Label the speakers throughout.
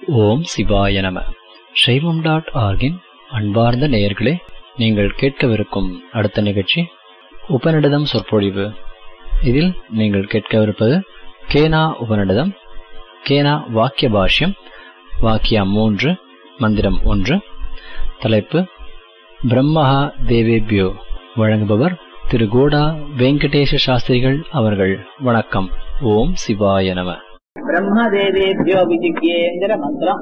Speaker 1: ஓம் சிவாய நம சைவம் டாட் ஆர்கின் அன்பார்ந்த நேயர்களே நீங்கள் கேட்கவிருக்கும் அடுத்த நிகழ்ச்சி உபநிடதம் சொற்பொழிவு இதில் நீங்கள் கேட்கவிருப்பது கேனா உபநிடதம் கேனா வாக்கிய பாஷ்யம் வாக்கியம் மூன்று மந்திரம் ஒன்று தலைப்பு பிரம்மஹா தேவேபியோ வழங்குபவர் திரு கோடா வெங்கடேஷ சாஸ்திரிகள் அவர்கள் வணக்கம் ஓம் சிவாய நம
Speaker 2: பிரம்மதேவேபியோ விஜிக்கேங்கிற மந்திரம்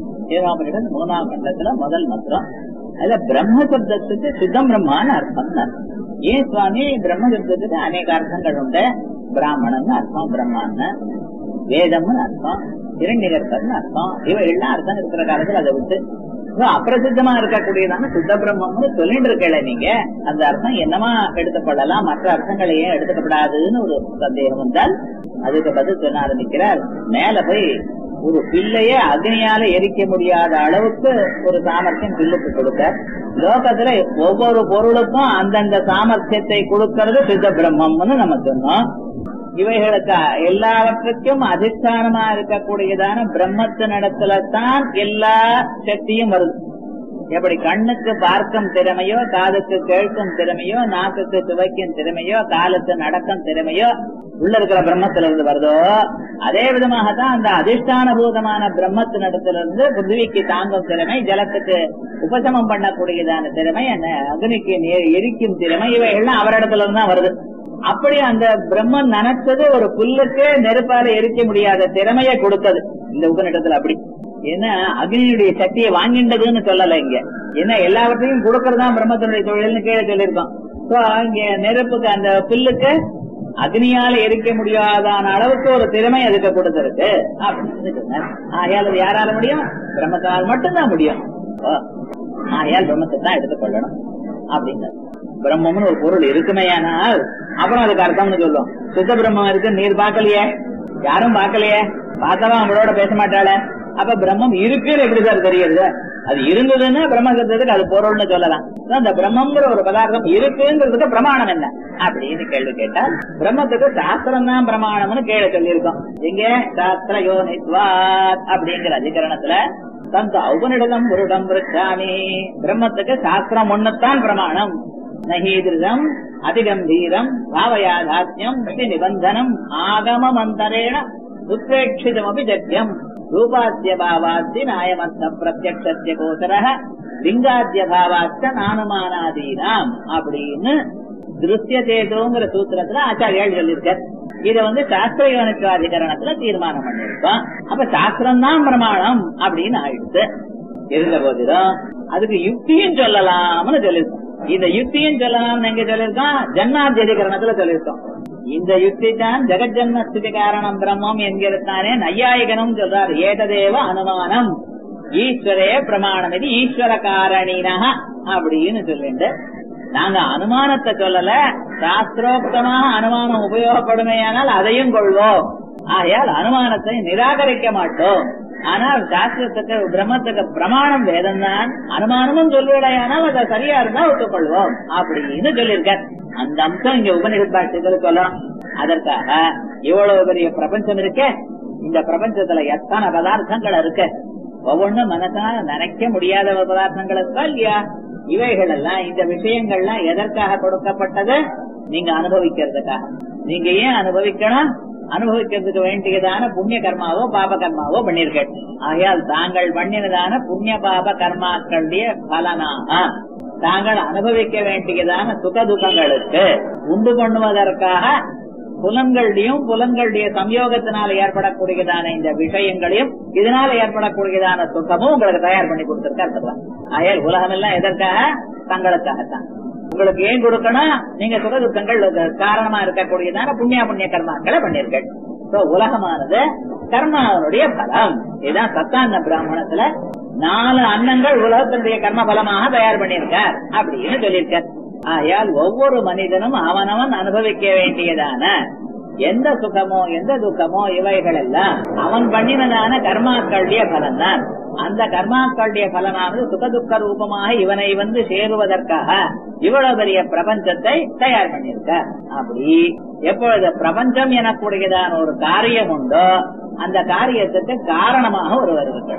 Speaker 2: ஏழாம் மூணாம் கண்டத்துல முதல் மந்திரம் அதுல பிரம்ம சப்தத்துக்கு சுத்தம் பிரம்மான்னு அர்த்தம் தான். ஏன் சுவாமி பிரம்ம சப்தத்துக்கு அநேக அர்த்தங்கள் உண்டு பிராமணன் அர்த்தம் பிரம்மான்னு வேதம்னு அர்த்தம் இரண்டிகர்த்தன் அர்த்தம் இவைகள்லாம் அர்த்தம் இருக்கிற காலத்துல அதை விட்டு இப்ப அப்பிரசித்தமா இருக்கக்கூடியதான சுத்த பிரம்மம்னு சொல்லிட்டு இருக்கல நீங்க அந்த அர்த்தம் என்னமா எடுத்துக்கொள்ளலாம் மற்ற அர்த்தங்களை ஏன் எடுத்துக்கப்படாதுன்னு ஒரு சந்தேகம் வந்தால் அதுக்கு பதில் சொல்ல ஆரம்பிக்கிறார் மேல போய் ஒரு பிள்ளைய அக்னியால எரிக்க முடியாத அளவுக்கு ஒரு சாமர்த்தியம் பில்லுக்கு கொடுக்க லோகத்துல ஒவ்வொரு பொருளுக்கும் அந்தந்த சாமர்த்தியத்தை கொடுக்கறது சித்த பிரம்மம்னு நம்ம சொன்னோம் இவைகளுக்கு எல்லாவற்றுக்கும் அதிஷ்டானமா இருக்கக்கூடியதான பிரம்மத்தினிடத்துல தான் எல்லா சக்தியும் வருது எப்படி கண்ணுக்கு பார்க்கும் திறமையோ காதுக்கு கேட்கும் திறமையோ நாக்குக்கு துவைக்கும் திறமையோ காலுக்கு நடக்கும் திறமையோ உள்ள இருக்கிற பிரம்மத்துல இருந்து வருதோ அதே விதமாகத்தான் அந்த அதிஷ்டான பூதமான பிரம்மத்தினிடத்துல இருந்து புதுவிக்கு தாங்கும் திறமை ஜலத்துக்கு உபசமம் பண்ணக்கூடியதான திறமை அந்த அக்னிக்கு நீர் எரிக்கும் திறமை இவைகள்லாம் அவரிடத்துல இருந்து தான் வருது அப்படி அந்த பிரம்மன் நினைச்சது ஒரு புல்லுக்கு நெருப்பால எரிக்க முடியாத திறமையை கொடுத்தது இந்த உபநிடத்துல அப்படி ஏன்னா அக்னியுடைய சக்தியை வாங்கின்றதுன்னு சொல்லல இங்க ஏன்னா எல்லாவற்றையும் கொடுக்கறதா பிரம்மத்தினுடைய தொழில்னு கீழே சொல்லியிருக்கோம் சோ இங்க நெருப்புக்கு அந்த புல்லுக்கு அக்னியால எரிக்க முடியாதான அளவுக்கு ஒரு திறமை அதுக்கு கொடுத்திருக்கு அப்படின்னு சொன்னார் ஆகையால் அது யாரால முடியும் பிரம்மத்தால் மட்டும்தான் முடியும் ஓ, ஆகையால் பிரம்மத்தை தான் எடுத்துக்கொள்ளணும் அப்படின்னு பிரம்மம்னு ஒரு பொருள் இருக்குமேயானால் அப்புறம் அதுக்கு அர்த்தம்னு சொல்லும் சுத்த பிரம்மம் இருக்கு நீர் பார்க்கலையே யாரும் பார்க்கலையே பார்த்தவன் அவங்களோட பேச மாட்டாளே அப்ப பிரம்மம் இருக்குன்னு எப்படி சார் தெரியுது அது இருந்ததுன்னா பிரம்ம சப்தத்துக்கு அது பொருள்னு சொல்லலாம் அந்த பிரம்மங்கிற ஒரு பதார்த்தம் இருக்குங்கிறதுக்கு பிரமாணம் என்ன அப்படின்னு கேள்வி கேட்டா பிரம்மத்துக்கு சாஸ்திரம் தான் பிரமாணம்னு கேள்வி சொல்லியிருக்கோம் இங்க சாஸ்திர யோனித்வாத் அப்படிங்கிற அதிகரணத்துல தந்த உபனிடம் புருடம் விருச்சாமி பிரம்மத்துக்கு சாஸ்திரம் ஒண்ணுத்தான் பிரமாணம் நகீதிருதம் அதிகம்பீரம் பாவயாதாத்யம் நிபந்தனம் ஆகமமந்தரேண உத்வேட்சிதமபி ஜட்யம் ரூபாத்திய பாவாத்தி நாயமத்த பிரத்யக்ஷத்திய கோசர லிங்காத்திய பாவாத்த நானுமானாதீனாம் அப்படின்னு திருஷ்யதேதோங்கிற சூத்திரத்துல ஆச்சாரியால் சொல்லியிருக்கார் இத வந்து சாஸ்திர யோனித்வாதிகரணத்துல தீர்மானம் பண்ணிருக்கோம் அப்ப சாஸ்திரம் தான் பிரமாணம் அப்படின்னு ஆயிடுச்சு இருந்த போதிலும் அதுக்கு யுக்தியும் சொல்லலாம்னு சொல்லியிருக்கோம் இந்த யுக்தியும் சொல்லலாம்னு எங்க சொல்லியிருக்கோம் ஜன்மாத்தியதிகரணத்துல சொல்லியிருக்கோம் இந்த யுக்தி தான் ஜெகஜன்ம ஸ்திதி காரணம் பிரம்மம் என்கிறதானே நையாயிகனும் சொல்றார் ஏததேவ அனுமானம் ஈஸ்வரே பிரமாணம் இது ஈஸ்வர காரணினா அப்படின்னு சொல்லிட்டு நாங்க அனுமானத்தை சொல்லல சாஸ்திரோக்தமாக அனுமானம் உபயோகப்படுமையானால் அதையும் கொள்வோம் ஆகையால் அனுமானத்தை நிராகரிக்க மாட்டோம் ஆனால் சாஸ்திரத்துக்கு பிரம்மத்துக்கு பிரமாணம் வேதம் தான் அனுமானமும் சொல்லுவடையானால் அதை சரியா இருந்தா ஒத்துக்கொள்வோம் அப்படின்னு சொல்லியிருக்கார் அந்த அம்சம் இங்க உபநிஷத் சொல்லலாம் அதற்காக இவ்வளவு பெரிய பிரபஞ்சம் இருக்க இந்த பிரபஞ்சத்துல எத்தனை பதார்த்தங்கள் இருக்கு ஒவ்வொன்றும் மனசால நினைக்க முடியாத பதார்த்தங்கள் இருக்கா இல்லையா இவைகள் எல்லாம் இந்த விஷயங்கள்லாம் எதற்காக கொடுக்கப்பட்டது நீங்க அனுபவிக்கிறதுக்காக நீங்க ஏன் அனுபவிக்கணும் அனுபவிக்கிறதுக்கு வேண்டியதான புண்ணிய கர்மாவோ பாப கர்மாவோ பண்ணிருக்க ஆகையால் தாங்கள் பண்ணினதான புண்ணிய பாப கர்மாக்களுடைய பலனாக தாங்கள் அனுபவிக்க வேண்டியதான சுக துக்கங்களுக்கு உண்டு பண்ணுவதற்காக புலன்களுடையும் புலன்களுடைய சம்யோகத்தினால ஏற்படக்கூடியதான இந்த விஷயங்களையும் இதனால ஏற்படக்கூடியதான சுத்தமும் உங்களுக்கு தயார் பண்ணி கொடுத்திருக்காரு ஆயால் உலகம் எல்லாம் எதற்காக தங்களுக்காகத்தான் உங்களுக்கு ஏன் கொடுக்கணும் நீங்க சுக துக்கங்கள் காரணமா இருக்கக்கூடியதான புண்ணிய புண்ணிய கர்மாக்களை பண்ணிருக்க உலகமானது கர்மாவனுடைய பலம் இதுதான் சத்தாந்த பிராமணத்துல நாலு அன்னங்கள் உலகத்தினுடைய கர்ம பலமாக தயார் பண்ணியிருக்கார் அப்படின்னு சொல்லியிருக்கார் ஆயால் ஒவ்வொரு மனிதனும் அவனவன் அனுபவிக்க வேண்டியதான எந்த சுகமோ எந்த துக்கமோ இவைகள் எல்லாம் அவன் பண்ணினதான கர்மாக்களுடைய பலன் தான் அந்த கர்மாக்களுடைய பலனானது சுகதுக்க ரூபமாக இவனை வந்து சேருவதற்காக இவ்வளவு பெரிய பிரபஞ்சத்தை தயார் பண்ணியிருக்க அப்படி எப்பொழுது பிரபஞ்சம் எனக்கூடியதான ஒரு காரியம் உண்டோ அந்த காரியத்துக்கு காரணமாக ஒருவர் இருக்கணும்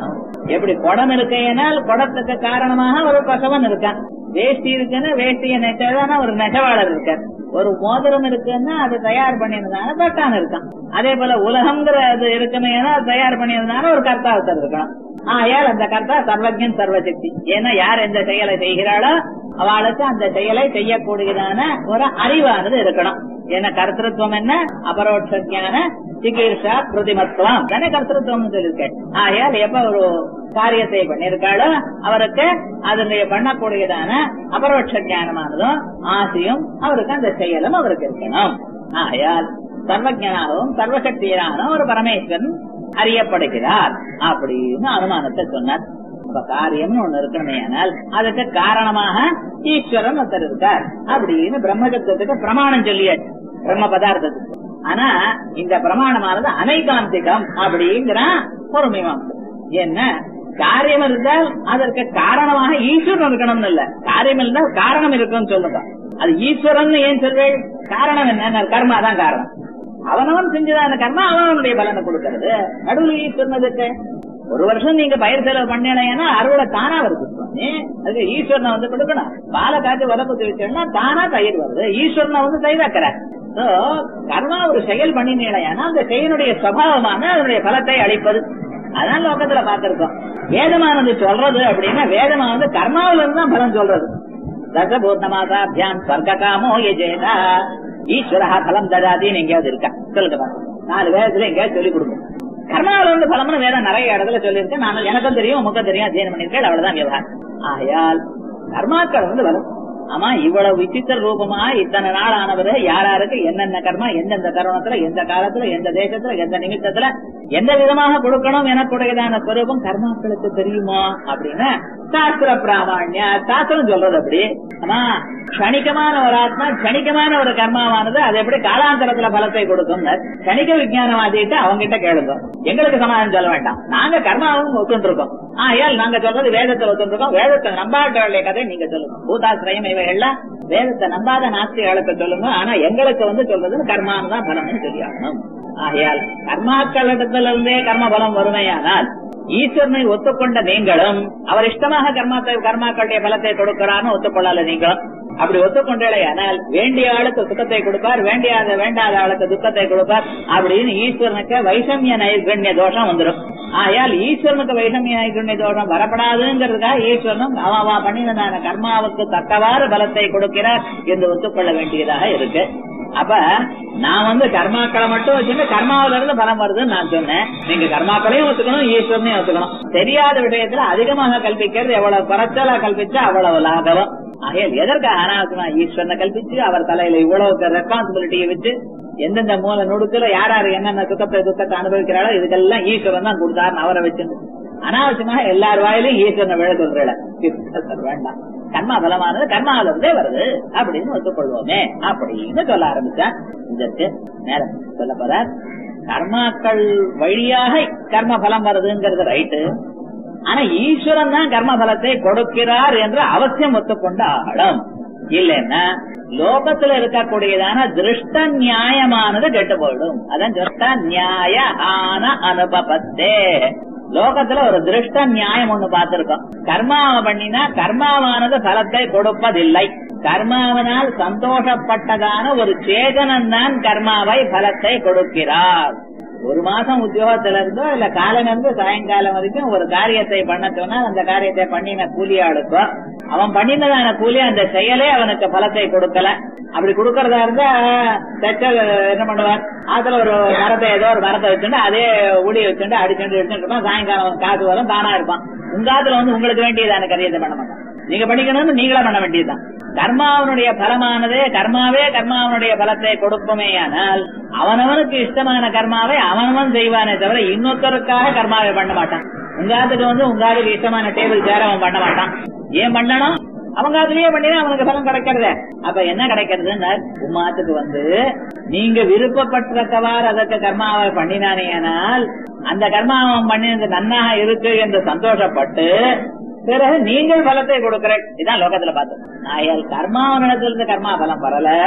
Speaker 2: எப்படி குடம் இருக்கேனால் குடத்துக்கு காரணமாக ஒரு பசவன் இருக்கான் வேஷ்டி இருக்குன்னா வேஷ்டியை நெட்டதான ஒரு நெசவாளர் இருக்கார் ஒரு மோதிரம் இருக்குன்னா அது தயார் பண்ணியிருந்தான பட்டான் இருக்கான் அதே போல உலகம்ங்கிற அது இருக்குமே அது தயார் பண்ணியிருந்தான ஒரு கர்த்தா ஒருத்தர் இருக்கணும் ஆயால் அந்த கர்த்தா சர்வஜன் சர்வசக்தி ஏன்னா யார் எந்த செயலை செய்கிறாளோ அவளுக்கு அந்த செயலை செய்யக்கூடியதான ஒரு அறிவானது இருக்கணும் ஏன்னா கர்த்தத்துவம் என்ன அபரோட்ச ஞான சிகிச்சா பிரதிமத்துவம் தானே கர்த்தத்துவம் சொல்லியிருக்கேன் ஆகையால் எப்ப ஒரு காரியத்தை பண்ணிருக்காளோ அவருக்கு அதனுடைய பண்ணக்கூடியதான அபரோட்ச ஞானமானதும் ஆசையும் அவருக்கு அந்த செயலும் அவருக்கு இருக்கணும் ஆகையால் சர்வஜனாகவும் சர்வசக்தியனான ஒரு பரமேஸ்வரன் அறியப்படுகிறார் அப்படின்னு அனுமானத்தை சொன்னார் அப்ப காரியம்னு ஒண்ணு இருக்கணுமே ஆனால் அதுக்கு காரணமாக ஈஸ்வரன் ஒருத்தர் இருக்கார் அப்படின்னு பிரம்மசப்தத்துக்கு பிரமாணம் சொல்லியாச்சு பிரம்ம பதார்த்தத்துக்கு ஆனா இந்த பிரமாணமானது அனைகாந்திகம் அப்படிங்கிற ஒரு மீமாசம் என்ன காரியம் இருந்தால் அதற்கு காரணமாக ஈஸ்வரன் இருக்கணும்னு இல்ல காரியம் இருந்தால் காரணம் இருக்கும்னு சொல்லுங்க அது ஈஸ்வரன் ஏன் சொல்வேள் காரணம் என்ன கர்மா தான் காரணம் அவனவன் செஞ்சதான கர்மா அவனுடைய பலனை கொடுக்கறது நடுவில் ஈஸ்வரன் அதுக்கு ஒரு வருஷம் நீங்க பயிர் செலவு பண்ணீங்கன்னா அறுவடை தானா வருது சுவாமி அதுக்கு ஈஸ்வரனை வந்து கொடுக்கணும் பாலை காய்ச்சி வதப்பத்து வச்சோம்னா தானா தயிர் வருது ஈஸ்வரனை வந்து தயிராக்கிறார் So, கர்மா ஒரு செயல் பண்ணினீங்கன்னா அந்த செயலுடைய சுவாவமான அதனுடைய பலத்தை அளிப்பது அதான் லோகத்துல பார்த்திருக்கோம் வேதமானது சொல்றது அப்படின்னா வேதமா வந்து கர்மாவில இருந்து தான் பலன் சொல்றது தசபூர்ணமாசாபியான் ஸ்வர்க காமோ எஜேதா ஈஸ்வரஹா பலம் ததாதின்னு எங்கேயாவது இருக்கா சொல்லுங்க பாருங்க. நாலு வேதத்துல எங்கேயாவது சொல்லி கொடுங்க கர்மாவில இருந்து பலம்னு வேதம் நிறைய இடத்துல சொல்லியிருக்கேன் நான் எனக்கும் தெரியும் உமக்கும் தெரியும் அத்தியனம் பண்ணிருக்கேன் அவ்வளவுதான் விவகாரம் ஆகையால் கர்மாக்கள் வந்து வரும் ஆமா இவ்வளவு விசித்திர ரூபமா இத்தனை நாள் ஆனவர் யாராருக்கு என்னென்ன கர்மா எந்தெந்த தருணத்துல எந்த காலத்துல எந்த தேசத்துல எந்த நிமிஷத்துல எந்த விதமாக கொடுக்கணும் எனக்குடையதான ஸ்வரூபம் கர்மாக்களுக்கு தெரியுமா அப்படின்னு சாஸ்திர பிராமணிய சாஸ்திரம் சொல்றது அப்படி ஆமா கணிக்கமான ஒரு ஆத்மா கணிக்கமான ஒரு கர்மாவானது அது எப்படி காலாந்தரத்துல பலத்தை கொடுக்கும் கணிக்க விஜயானவாதிட்டு அவங்க கிட்ட கேளுங்க எங்களுக்கு சமாதானம் சொல்ல வேண்டாம் நாங்க கர்மாவும் ஒத்துட்டு இருக்கோம் ஆயால் நாங்க சொல்றது வேதத்தை ஒத்துட்டு இருக்கோம் வேதத்தை நம்பாட்டவர்களுடைய கதை நீங்க சொல்லுங்க பூதாசிரயம் இவைகள்லாம் வேதத்தை நம்பாத நாஸ்திகளுக்கு சொல்லுங்க ஆனா எங்களுக்கு வந்து சொல்றது கர்மான் தான் பலம்னு தெரியாகணும் ஆகையால் கர்மாக்களிடத்துல இருந்தே கர்ம பலம் வறுமையானால் ஈஸ்வரனை ஒத்துக்கொண்ட நீங்களும் அவர் இஷ்டமாக கர்மாத்தை கர்மாக்களுடைய பலத்தை கொடுக்கிறான்னு ஒத்துக்கொள்ளல நீங்களும் அப்படி ஒத்துக்கொண்டேனால் வேண்டிய ஆளுக்கு சுத்தத்தை கொடுப்பார் வேண்டியாத வேண்டாத ஆளுக்கு துக்கத்தை கொடுப்பார் அப்படின்னு ஈஸ்வரனுக்கு வைஷமிய நைர்கண்ய தோஷம் வந்துடும் ஆயால் ஈஸ்வரனுக்கு வைஷமிய நைர்கண்ய தோஷம் வரப்படாதுங்கிறதுக்காக ஈஸ்வரனும் அவா பண்ணினதான கர்மாவுக்கு தக்கவாறு பலத்தை கொடுக்கிறார் என்று ஒத்துக்கொள்ள வேண்டியதாக இருக்கு அப்ப நான் வந்து கர்மாக்களை மட்டும் வச்சுட்டு கர்மாவில இருந்து பலம் வருதுன்னு நான் சொன்னேன் நீங்க கர்மாக்களையும் ஒத்துக்கணும் ஈஸ்வரனையும் ஒத்துக்கணும் தெரியாத விஷயத்துல அதிகமாக கல்பிக்கிறது எவ்வளவு குறைச்சலா கல்பிச்சா அவ்வளவு லாபம் ஆகையால் எதற்காக அனாவசியமா ஈஸ்வரனை கல்பிச்சு அவர் தலையில இவ்வளவு ரெஸ்பான்சிபிலிட்டியை வச்சு எந்தெந்த மூல நுடுக்குல யார் யாரு என்னென்ன சுத்தத்தை துக்கத்தை அனுபவிக்கிறாளோ இதுக்கெல்லாம் ஈஸ்வரன் தான் கொடுத்தாருன்னு அவரை வச்சு அனாவசியமாக எல்லார் வாயிலும் ஈஸ்வரனை விழ சொல்றேன் வேண்டாம் கர்மா பலமானது கர்மாவில இருந்தே வருது அப்படின்னு ஒத்துக்கொள்வோமே அப்படின்னு சொல்ல ஆரம்பிச்சான் இதற்கு நேரம் சொல்ல போறார் கர்மாக்கள் வழியாக கர்ம பலம் வருதுங்கிறது ரைட்டு ஆனா ஈஸ்வரன் தான் கர்ம பலத்தை கொடுக்கிறார் என்று அவசியம் ஒத்துக்கொண்ட ஆகணும் இல்லைன்னா லோகத்துல இருக்கக்கூடியதான திருஷ்ட நியாயமானது கெட்டு போயிடும் அதான் திருஷ்ட நியாய ஆன அனுபவத்தே லோகத்துல ஒரு திருஷ்ட நியாயம் ஒண்ணு பார்த்திருக்கோம் கர்மாவை பண்ணினா கர்மாவானது பலத்தை கொடுப்பதில்லை கர்மாவனால் சந்தோஷப்பட்டதான ஒரு சேதனன் தான் கர்மாவை பலத்தை கொடுக்கிறார் ஒரு மாசம் உத்தியோகத்துல இருந்தோ இல்ல காலம் இருந்து சாயங்காலம் வரைக்கும் ஒரு காரியத்தை பண்ண சொன்னா அந்த காரியத்தை பண்ணின கூலியாளுக்கோ அவன் பண்ணினதான கூலி அந்த செயலே அவனுக்கு பலத்தை கொடுக்கல அப்படி கொடுக்கறதா இருந்தா தச்சல் என்ன பண்ணுவார் அதுல ஒரு மரத்தை ஏதோ ஒரு மரத்தை வச்சுட்டு அதே ஊடி வச்சுட்டு அடிச்சுட்டு எடுத்துட்டு இருப்பான் சாயங்காலம் காசு வரும் தானா இருப்பான் உங்க ஆத்துல வந்து உங்களுக்கு வேண்டியதான காரியத்தை பண்ண மாட்டான் நீங்க படிக்கணும்னு நீங்களா பண்ண வேண்டியதுதான் கர்மாவனுடைய பலமானதே கர்மாவே கர்மாவனுடைய பலத்தை கொடுக்குமேயானால் அவனவனுக்கு இஷ்டமான கர்மாவை அவனவன் செய்வானே தவிர இன்னொருத்தருக்காக கர்மாவை பண்ண மாட்டான் உங்காத்துக்கு வந்து உங்காத்துக்கு இஷ்டமான டேபிள் சேர் அவன் பண்ண மாட்டான் ஏன் பண்ணணும் அவங்க அதுலயே பண்ணினா அவனுக்கு பலம் கிடைக்கிறது அப்ப என்ன கிடைக்கிறதுன்னா உமாத்துக்கு வந்து நீங்க விருப்பப்பட்டவாறு அதற்கு கர்மாவை பண்ணினானேயானால் அந்த கர்மாவன் பண்ணினது நன்னாக இருக்கு என்று சந்தோஷப்பட்டு பிறகு நீங்கள் பலத்தை கொடுக்கிறேன் இதான் லோகத்துல பார்த்தோம் ஆயால் கர்மாவனிடத்திலிருந்து கர்மா பலம் வரல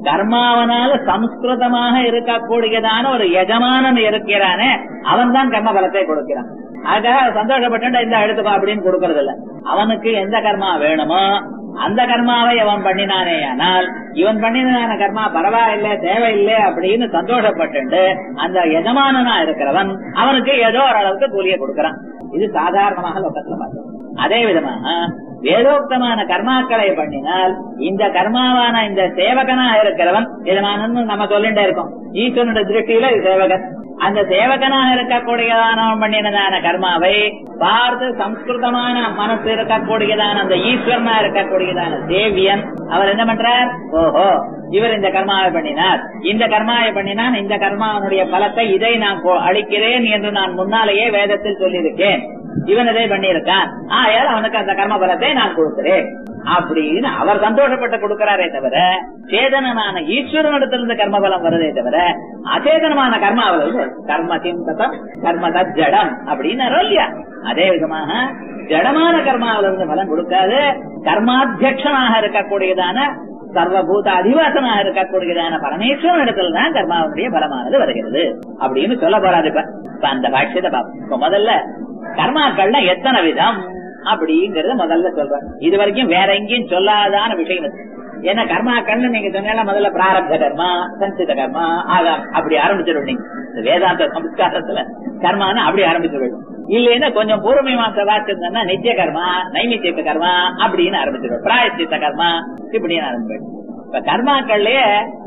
Speaker 2: கர்மாவனால சம்ஸ்கிருதமாக இருக்கக்கூடியதான ஒரு எஜமானன் இருக்கிறானே அவன் தான் கர்ம பலத்தை கொடுக்கிறான் அதுக்காக சந்தோஷப்பட்டு இந்த எடுத்துக்கோ அப்படின்னு கொடுக்கறது இல்ல அவனுக்கு எந்த கர்மா வேணுமோ அந்த கர்மாவை அவன் பண்ணினானே ஆனால் இவன் பண்ணினான கர்மா பரவாயில்லை தேவையில்லை அப்படின்னு சந்தோஷப்பட்டு அந்த எஜமானனா இருக்கிறவன் அவனுக்கு ஏதோ ஓரளவுக்கு கூலியை கொடுக்கறான் இது சாதாரணமாக லோகத்துல பார்த்தோம் அதே விதமாக வேதோக்தமான கர்மாக்களை பண்ணினால் இந்த கர்மாவான இந்த சேவகனா இருக்கிறவன் எஜமானன்னு நம்ம சொல்லிட்டே இருக்கோம் ஈஸ்வரனுடைய திருஷ்டியில இது சேவகன் அந்த சேவகனாக இருக்கக்கூடியதானவன் பண்ணினதான கர்மாவை பார்த்து சம்ஸ்கிருதமான மனசு இருக்கக்கூடியதான அந்த ஈஸ்வரனா இருக்கக்கூடியதான தேவியன் அவர் என்ன பண்றார் ஓஹோ இவர் இந்த கர்மாவை பண்ணினார் இந்த கர்மாவை பண்ணினான் இந்த கர்மாவனுடைய பலத்தை இதை நான் கொ- அளிக்கிறேன் என்று நான் முன்னாலேயே வேதத்தில் சொல்லியிருக்கேன் இவன் இதை பண்ணியிருக்கான் ஆயால் அவனுக்கு அந்த கர்ம பலத்தை நான் கொடுக்கிறேன் அப்படின்னு அவர் சந்தோஷப்பட்டு கொடுக்கிறாரே தவிர சேதனமான ஈஸ்வரனிடத்திலிருந்து கர்ம பலம் வருதே தவிர அச்சேதனமான கர்மாவில் கர்ம சிந்ததம் கர்ம ஜடம் அப்படின்னு இல்லையா அதே விதமாக ஜடமான கர்மாவிலிருந்து பலம் கொடுக்காது கர்மாத்தியட்சனாக இருக்கக்கூடியதான சர்வபூத அதிவாசனாக இருக்கக்கூடியதான பரமேஸ்வரன் இடத்துல தான் கர்மாவுடைய பலமானது வருகிறது அப்படின்னு சொல்ல போறாரு இப்ப இப்ப அந்த பாஷ்யத்தை பார்ப்போம் இப்ப முதல்ல கர்மாக்கள்னா எத்தனை விதம் அப்படிங்கறத முதல்ல சொல்றேன் இது வரைக்கும் வேற எங்கேயும் சொல்லாதான விஷயம் இது ஏன்னா கர்மாக்கள்னு நீங்க சொன்னா முதல்ல பிராரப்த கர்மா சஞ்சித கர்மா ஆகாம் அப்படி ஆரம்பிச்சிருவீங்க இந்த வேதாந்த சம்ஸ்காரத்துல கர்மான்னு அப்படி ஆரம்பிச்சிருவீங்க இல்லைன்னா கொஞ்சம் பூர்வமீமாச வாச்சிருந்தா நித்திய கர்மா நைமித்திய கர்மா அப்படின்னு ஆரம்பிச்சிருவோம் பிராயச்சித்த கர்மா இப்படின்னு ஆரம்பிச்சு இப்ப கர்மாக்கள்லயே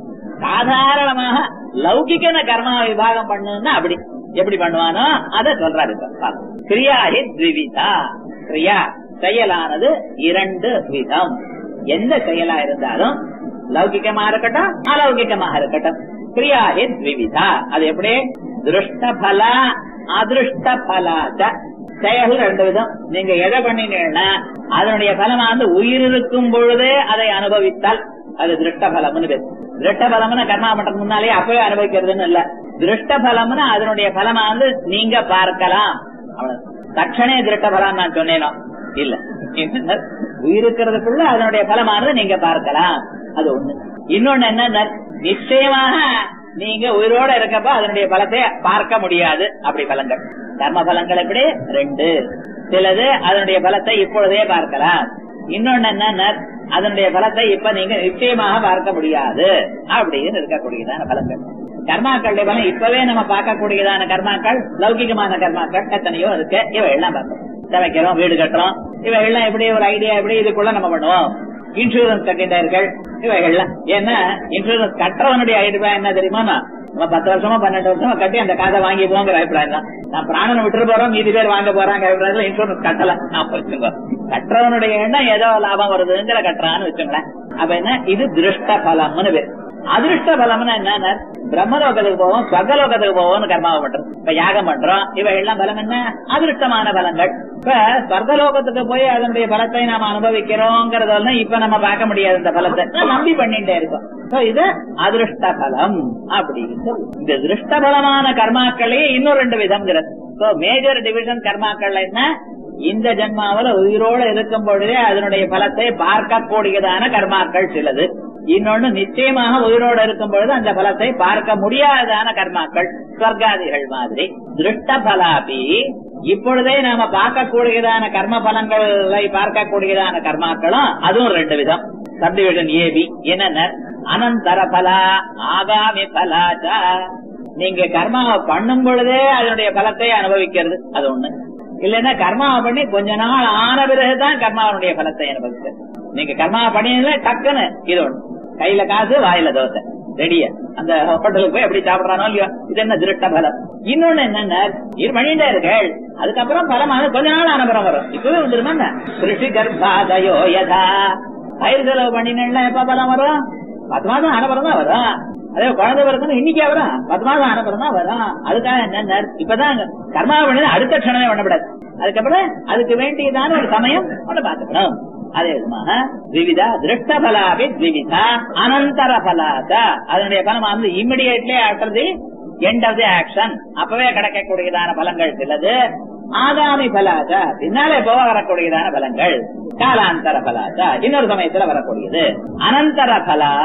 Speaker 2: சாதாரணமாக லௌகிக்கன கர்மா விபாகம் பண்ணுன்னா அப்படி எப்படி பண்ணுவானோ அதை சொல்றாரு இப்ப பாருங்க. கிரியாஹி த்விவிதா கிரியா செயலானது இரண்டு விதம் எந்த செயலா இருந்தாலும் லௌகிக்கமா இருக்கட்டும் அலௌகிக்கமாக இருக்கட்டும் கிரியாஹி த்விவிதா அது எப்படி திருஷ்ட பலா அதிருஷ்ட பலாச்ச செயல் ரெண்டு விதம் நீங்க எதை பண்ணினீங்கன்னா அதனுடைய பலமா வந்து உயிர் இருக்கும் பொழுதே அதை அனுபவித்தால் அது திருஷ்ட பலம்னு பேர் திருஷ்ட பலம்னு கர்மா பண்றது முன்னாலே அப்பவே அனுபவிக்கிறதுன்னு இல்ல திருஷ்ட பலம்னு அதனுடைய பலமா வந்து நீங்க பார்க்கலாம் அவ்வளவு தட்சணே திருஷ்ட பலம் நான் சொன்னேனோ இல்ல என்ன? உயிருக்கிறதுக்குள்ள அதனுடைய பலமானது நீங்க பார்க்கலாம் அது ஒண்ணு இன்னொன்னு என்ன நிச்சயமாக நீங்க உயிரோட இருக்கப்ப அதனுடைய பலத்தை பார்க்க முடியாது அப்படி பலங்கள் கர்ம பலங்கள் எப்படி ரெண்டு சிலது அதனுடைய பலத்தை இப்பொழுதே பார்க்கலாம் இன்னொன்னு என்ன அதனுடைய பலத்தை இப்ப நீங்க நிச்சயமாக பார்க்க முடியாது அப்படின்னு இருக்கக்கூடியதான பலங்கள் கர்மாக்களுடைய பலம் இப்பவே நம்ம பார்க்கக்கூடியதான கர்மாக்கள் லௌகிகமான கர்மாக்கள் எத்தனையோ இருக்கு இவை எல்லாம் பார்க்கணும் சமைக்கிறோம் வீடு கட்டுறோம் இவை எல்லாம் எப்படி ஒரு ஐடியா எப்படி இதுக்குள்ள நம்ம பண்ணுவோம் இன்சூரன்ஸ் கட்டிட்டார்கள் இவைகள்லாம் ஏன்னா இன்சூரன்ஸ் கட்டுறவனுடைய அபிப்பிராயம் என்ன தெரியுமா நம்ம பத்து வருஷமா பன்னெண்டு வருஷமா கட்டி அந்த காதை வாங்கி போங்கிற அபிப்பிராயம் தான் நான் பிராணனை விட்டுட்டு போறோம் மீதி பேர் வாங்க போறாங்க அபிப்பிராயத்துல இன்சூரன்ஸ் கட்டல நான் வச்சுக்கோ கட்டுறவனுடைய எண்ணம் ஏதோ லாபம் வருதுங்கிற கட்டுறான்னு வச்சுங்களேன் அப்ப என்ன இது திருஷ்ட பலம்னு பேர் அதிருஷ்ட பலம்னா என்ன பிரம்மலோகத்துக்கு போவோம் ஸ்வர்கலோகத்துக்கு போவோம்னு கர்மாவை பண்றோம் இப்ப யாகம் பண்றோம் இவை எல்லாம் பலம் என்ன அதிருஷ்டமான பலங்கள் இப்ப ஸ்வர்கலோகத்துக்கு போய் அதனுடைய பலத்தை நாம அனுபவிக்கிறோங்கிறதெல்லாம் இப்ப நம்ம பார்க்க முடியாது இந்த பலத்தை நான் நம்பி பண்ணிட்டே இருக்கோம் So, இது அதிருஷ்ட பலம் அப்படின்னு சொல்லு. இந்த திருஷ்ட பலமான கர்மாக்களே இன்னும் ரெண்டு விதம்ங்கிறது சோ மேஜர் டிவிஷன் கர்மாக்கள் என்ன இந்த ஜென்மாவில உயிரோடு இருக்கும் பொழுதே அதனுடைய பலத்தை பார்க்கக்கூடியதான கர்மாக்கள் சிலது இன்னொன்னு நிச்சயமாக உயிரோடு இருக்கும் பொழுது அந்த பலத்தை பார்க்க முடியாததான கர்மாக்கள் ஸ்வர்காதிகள் மாதிரி திருஷ்ட பலாபி இப்பொழுதே நாம பார்க்கக்கூடியதான கர்ம பலங்களை பார்க்கக்கூடியதான கர்மாக்களும் அதுவும் ரெண்டு விதம் சப்டிவிஷன் ஏபி என்னென்ன அனந்தர பலா ஆகாமி பலாச்சா நீங்க கர்மாவை பண்ணும் பொழுதே அதனுடைய பலத்தை அனுபவிக்கிறது அது ஒண்ணு இல்லைன்னா கர்மாவை பண்ணி கொஞ்ச நாள் ஆன பிறகுதான் கர்மாவனுடைய பலத்தை அனுபவிக்கிறது நீங்க கர்மாவை பண்ணியதுல டக்குன்னு இது ஒண்ணு கையில காசு வாயில தோசை ரெடியா அந்த ஹோட்டலுக்கு போய் எப்படி சாப்பிடறானோ இல்லையோ இது என்ன திருட்ட பலம் இன்னொன்னு என்னன்னா இது பண்ணிட்டே இருக்கள் அதுக்கப்புறம் பலமாக கொஞ்ச நாள் ஆனபுறம் வரும் இப்பவே வந்துருமா கிருஷி கர்ப்பாதயோ யதா பயிர் செலவு பண்ணினா எப்ப பலம் வரும் பத்து மாதம் ஆனபுறம் தான் வரும் அதே குழந்தை பிறக்கணும் இன்னைக்கே வரும் பத்து மாதம் ஆனபுறம் தான் வரும் அதுக்காக என்ன இப்பதான் கர்மா பண்ணது அடுத்த க்ஷணமே பண்ணப்படாது அதுக்கப்புறம் அதுக்கு வேண்டியதான ஒரு சமயம் ஒண்ணு பாத்துக்கணும் அதே விதமாக விவிதா திருஷ்ட பலாபி விவிதா அனந்தர பலாத அதனுடைய பலம் வந்து immediately after the end of the action அப்பவே கிடைக்கக்கூடியதான பலங்கள் சிலது ஆகாமி பலாத பின்னாலே போக வரக்கூடியதான பலங்கள் காலாந்தர பலாத இன்னொரு சமயத்துல வரக்கூடியது அனந்தர பலா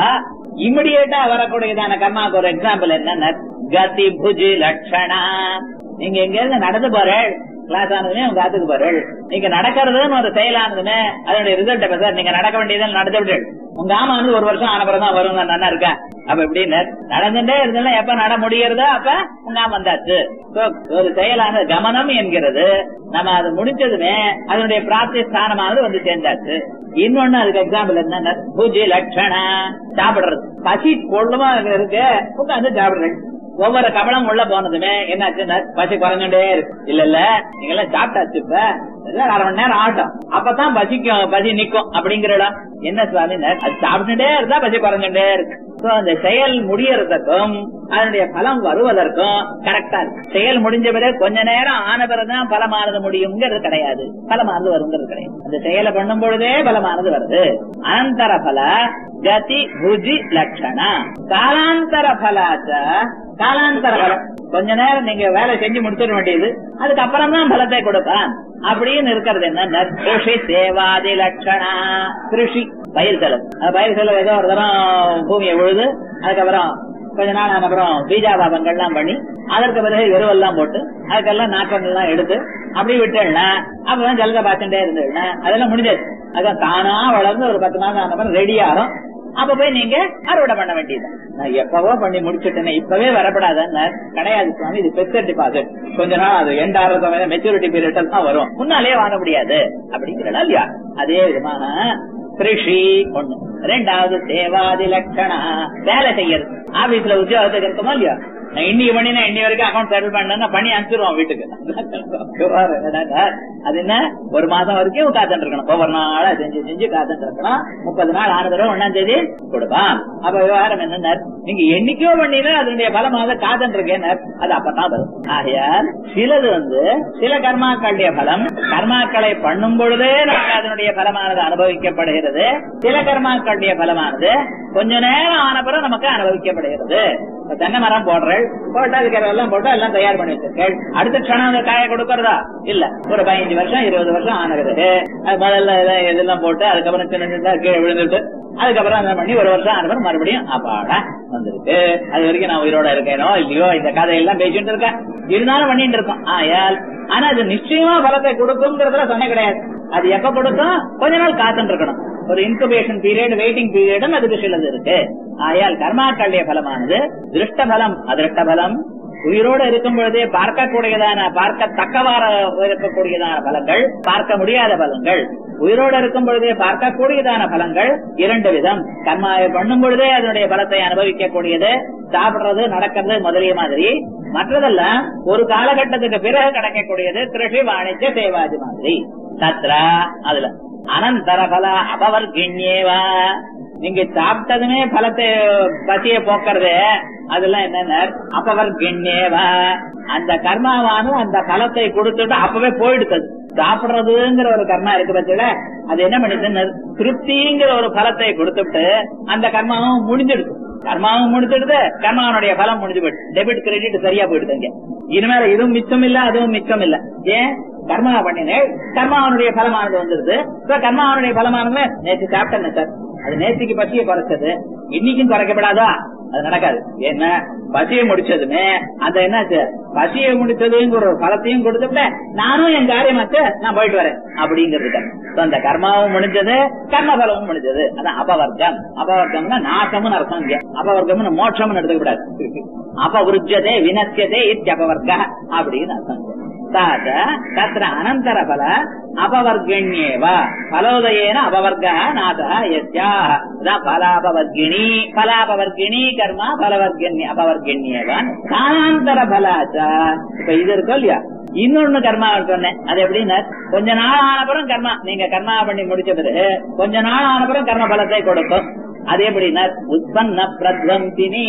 Speaker 2: இமிடியேட்டா வரக்கூடியதான கர்மாவுக்கு ஒரு எக்ஸாம்பிள் என்ன கதி புஜி லட்சணா நீங்க எங்க இருந்து நடந்து போறேள் கிளாஸ் ஆனதுமே உங்க ஆத்துக்கு போறேள் நீங்க நடக்கிறதுன்னு ஒரு செயலானதுமே அதனுடைய ரிசல்ட் எப்ப சார் நீங்க நடக்க வேண்டியதை நடந்து விட்டு உங்க ஆமா வந்து ஒரு வருஷம் ஆனப்புறம் தான் வரும் நல்லா இருக்கா அப்ப எப்படின்னு நடந்துட்டே இருந்தாலும் எப்ப நட முடியறதோ அப்ப உங்க ஆமா வந்தாச்சு So, ஒரு செயலான கமனம் என்கிறது நம்ம அது முடிச்சதுமே அதனுடைய பிராப்தி ஸ்தானமானது வந்து சேர்ந்தாச்சு இன்னொன்னு அதுக்கு எக்ஸாம்பிள் என்ன பூஜை லட்சணா சாப்பிடுறது பசி கொள்ளுமா இருக்கு உட்காந்து சாப்பிடுறேன் ஒவ்வொரு கபலம் உள்ள போனதுமே என்னாச்சுன்னா பசி குறைஞ்சுட்டே இருக்கு இல்ல இல்ல நீங்க எல்லாம் சாப்பிட்டாச்சு இப்ப இல்ல அரை மணி நேரம் ஆட்டம் அப்பதான் பசிக்கும் பசி நிக்கும் அப்படிங்கிறடா என்ன சுவாமி அது சாப்பிட்டுட்டே இருந்தா பசி குறைஞ்சுட்டே இருக்கு So, அந்த செயல் முடியறதுக்கும் அதனுடைய பலம் வருவதற்கும் கரெக்டா இருக்கு செயல் முடிஞ்ச பிறகு கொஞ்ச நேரம் ஆன பிறகுதான் பலமானது முடியுங்கிறது கிடையாது பலமானது வருங்கிறது கிடையாது அந்த செயலை பண்ணும் பொழுதே பலமானது வருது அனந்தர பல கதி புஜி லட்சணா காலாந்தர பலாச்ச காலாந்தர பலம் கொஞ்ச நேரம் நீங்க வேலை செஞ்சு முடிச்சிட வேண்டியது அதுக்கப்புறம் தான் பலத்தை கொடுப்பான் அப்படின்னு இருக்கிறது என்ன கிருஷி சேவாதி லட்சணா கிருஷி பயிர் செலவு அந்த பயிர் செலவு ஏதோ ஒரு தரம் பூமியை உழுது அதுக்கப்புறம் கொஞ்ச நாள் ஆன அப்புறம் பீஜாபாபங்கள்லாம் பண்ணி அதற்கு பிறகு எருவெல்லாம் போட்டு அதுக்கெல்லாம் நாக்கங்கள்லாம் எடுத்து அப்படி விட்டுனா அப்பதான் ஜலத பாய்ச்சுட்டே இருந்ததுன்னா அதெல்லாம் முடிஞ்சது அதான் தானா வளர்ந்து ஒரு பத்து மாசம் ஆன அப்புறம் ரெடி ஆகும் அப்ப போய் நீங்க அறுவடை பண்ண வேண்டியது நான் எப்பவோ பண்ணி முடிச்சுட்டேன் இப்பவே வரப்படாதுன்னு கிடையாது சுவாமி இது பெஸ்ட் டிபாசிட் கொஞ்ச நாள் அது எண்ட் ஆகிற சமயம் மெச்சூரிட்டி பீரியட் தான் வரும் முன்னாலே வாங்க முடியாது அப்படிங்கிறடா இல்லையா அதே விதமான கிருஷி ஒண்ணு ரெண்டாவது சேவாதி லட்சணா வேலை செய்யறது ஆபீஸ்ல உத்தியோகத்துக்கு இருக்குமா இல்லையா நான் இன்னைக்கு பண்ணினா இன்னி வரைக்கும் அக்கௌண்ட் செட்டில் பண்ணா பண்ணி அனுப்பிச்சிருவோம் வீட்டுக்கு அது என்ன ஒரு மாசம் வரைக்கும் காத்துட்டு இருக்கணும் ஒவ்வொரு நாளா செஞ்சு செஞ்சு காத்துட்டு இருக்கணும் முப்பது நாள் ஆன தடவை ஒன்னாம் தேதி கொடுப்பான் அப்ப விவகாரம் என்ன நீங்க என்னைக்கோ பண்ணினா அதனுடைய பலமாக காத்துட்டு இருக்கேன் அது அப்பதான் வரும் ஆகையால் சிலது வந்து சில கர்மாக்களுடைய பலம் கர்மாக்களை பண்ணும் பொழுதே நமக்கு அதனுடைய பலமானது அனுபவிக்கப்படுகிறது சில கர்மாக்களுடைய பலமானது கொஞ்ச நேரம் ஆன பிறகு நமக்கு அனுபவிக்கப்படுகிறது இப்ப தென்னை மரம் போடுறேன் போட்டு அதுக்கு எல்லாம் போட்டு எல்லாம் தயார் பண்ணி வச்சிருக்கேன் அடுத்த க்ஷணம் அந்த காய கொடுக்கறதா இல்ல ஒரு பதினஞ்சு வருஷம் இருபது வருஷம் ஆனது அது முதல்ல இதெல்லாம் இதெல்லாம் போட்டு அதுக்கப்புறம் சின்ன சின்ன கீழே விழுந்துட்டு அதுக்கப்புறம் அந்த பண்ணி ஒரு வருஷம் ஆனப்பறம் மறுபடியும் அப்பாடா வந்திருக்கு அது வரைக்கும் நான் உயிரோட இருக்கேனோ இல்லையோ இந்த கதையெல்லாம் பேசிட்டு இருக்கேன் இருந்தாலும் பண்ணிட்டு இருக்கோம் ஆயால் ஆனா அது நிச்சயமா பலத்தை கொடுக்குங்கிறதுல சொன்ன கிடையாது அது எப்ப கொடுக்கும் கொஞ்ச நாள் காத்துட்டு இருக்கணும் ஒரு இன்குபேஷன் பீரியட் வெயிட்டிங் பீரியடும் அதுக்கு சிலது இருக்கு ஆயால் கர்மாக்களுடைய பலமானது திருஷ்ட பலம் அதிருஷ்ட பலம் உயிரோடு இருக்கும் பொழுதே பார்க்கக்கூடியதான பார்க்கத்தக்கவாறு இருக்கக்கூடியதான பலங்கள் பார்க்க முடியாத பலங்கள் உயிரோடு இருக்கும் பொழுதே பார்க்கக்கூடியதான பலங்கள் இரண்டு விதம் கர்மாவை பண்ணும் பொழுதே அதனுடைய பலத்தை அனுபவிக்கக்கூடியது சாப்பிடுறது நடக்கிறது முதலிய மாதிரி மற்றதெல்லாம் ஒரு காலகட்டத்துக்கு பிறகு கிடைக்கக்கூடியது கிருஷி வாணிஜ்ய சேவாதி மாதிரி தத்ரா அதுல அனந்தர பல அபவர்கிண்யேவா நீங்க சாப்பிட்டதுமே பலத்தை பசிய போக்குறது அதெல்லாம் என்னன்னா அபவர்கிண்யேவா அந்த கர்மாவானது அந்த பலத்தை கொடுத்துட்டு அப்பவே போயிடுத்தது சாப்பிடுறதுங்கிற ஒரு கர்மா இருக்கு பட்சல அது என்ன பண்ணிட்டு திருப்திங்கிற ஒரு பலத்தை கொடுத்துட்டு அந்த கர்மாவும் முடிஞ்சிடுது கர்மாவும் முடிச்சிடுது கர்மாவனுடைய பலம் முடிஞ்சு போயிடுது டெபிட் கிரெடிட் சரியா போயிடுதுங்க இனிமேல இதுவும் மிச்சம் இல்ல அதுவும் மிச்சம் இல்ல ஏன் கர்மா பண்ணினேன் கர்மாவனுடைய பலமானது வந்துருது கர்மாவனுடைய பலமானது நேற்று சாப்பிட்டேன் சார் அது நேற்றுக்கு பசியை குறைச்சது இன்னைக்கும் குறைக்கப்படாதா அது நடக்காது என்ன பசியை முடிச்சதுமே அந்த என்னாச்சு பசியை முடிச்சதுங்கிற ஒரு பலத்தையும் கொடுத்துட்டு நானும் என் காரியமாச்சு நான் போயிட்டு வரேன் அப்படிங்கிறது அந்த கர்மாவும் முடிஞ்சது கர்ம பலமும் முடிஞ்சது அதான் அபவர்க்கம் அபவர்க்கம்னா நாசம்னு அர்த்தம் இங்க அபவர்க்கம்னு மோட்சம்னு எடுத்துக்க கூடாது அபவிருஜதே வினசியதே இத்தியபவர்க்க அப்படின்னு அர்த்தம் தாத தத்திர அனந்தர பல அபவர்கண்யேவ பலோதயேன அபவர்க நாத யஸ்யா பலாபவர்கிணி பலாபவர்கிணி கர்மா பலவர்கண்ய அபவர்கண்யேவான் காலாந்தர பலாச்சா இப்ப இது இருக்கும் இல்லையா இன்னொன்னு கர்மா சொன்னேன் அது எப்படின்னா கொஞ்ச நாள் ஆனப்புறம் கர்மா நீங்க கர்மா பண்ணி முடிச்ச பிறகு கொஞ்ச நாள் ஆனப்புறம் கர்ம பலத்தை கொடுக்கும் அது எப்படின்னா உற்பன்ன பிரத்வந்தினி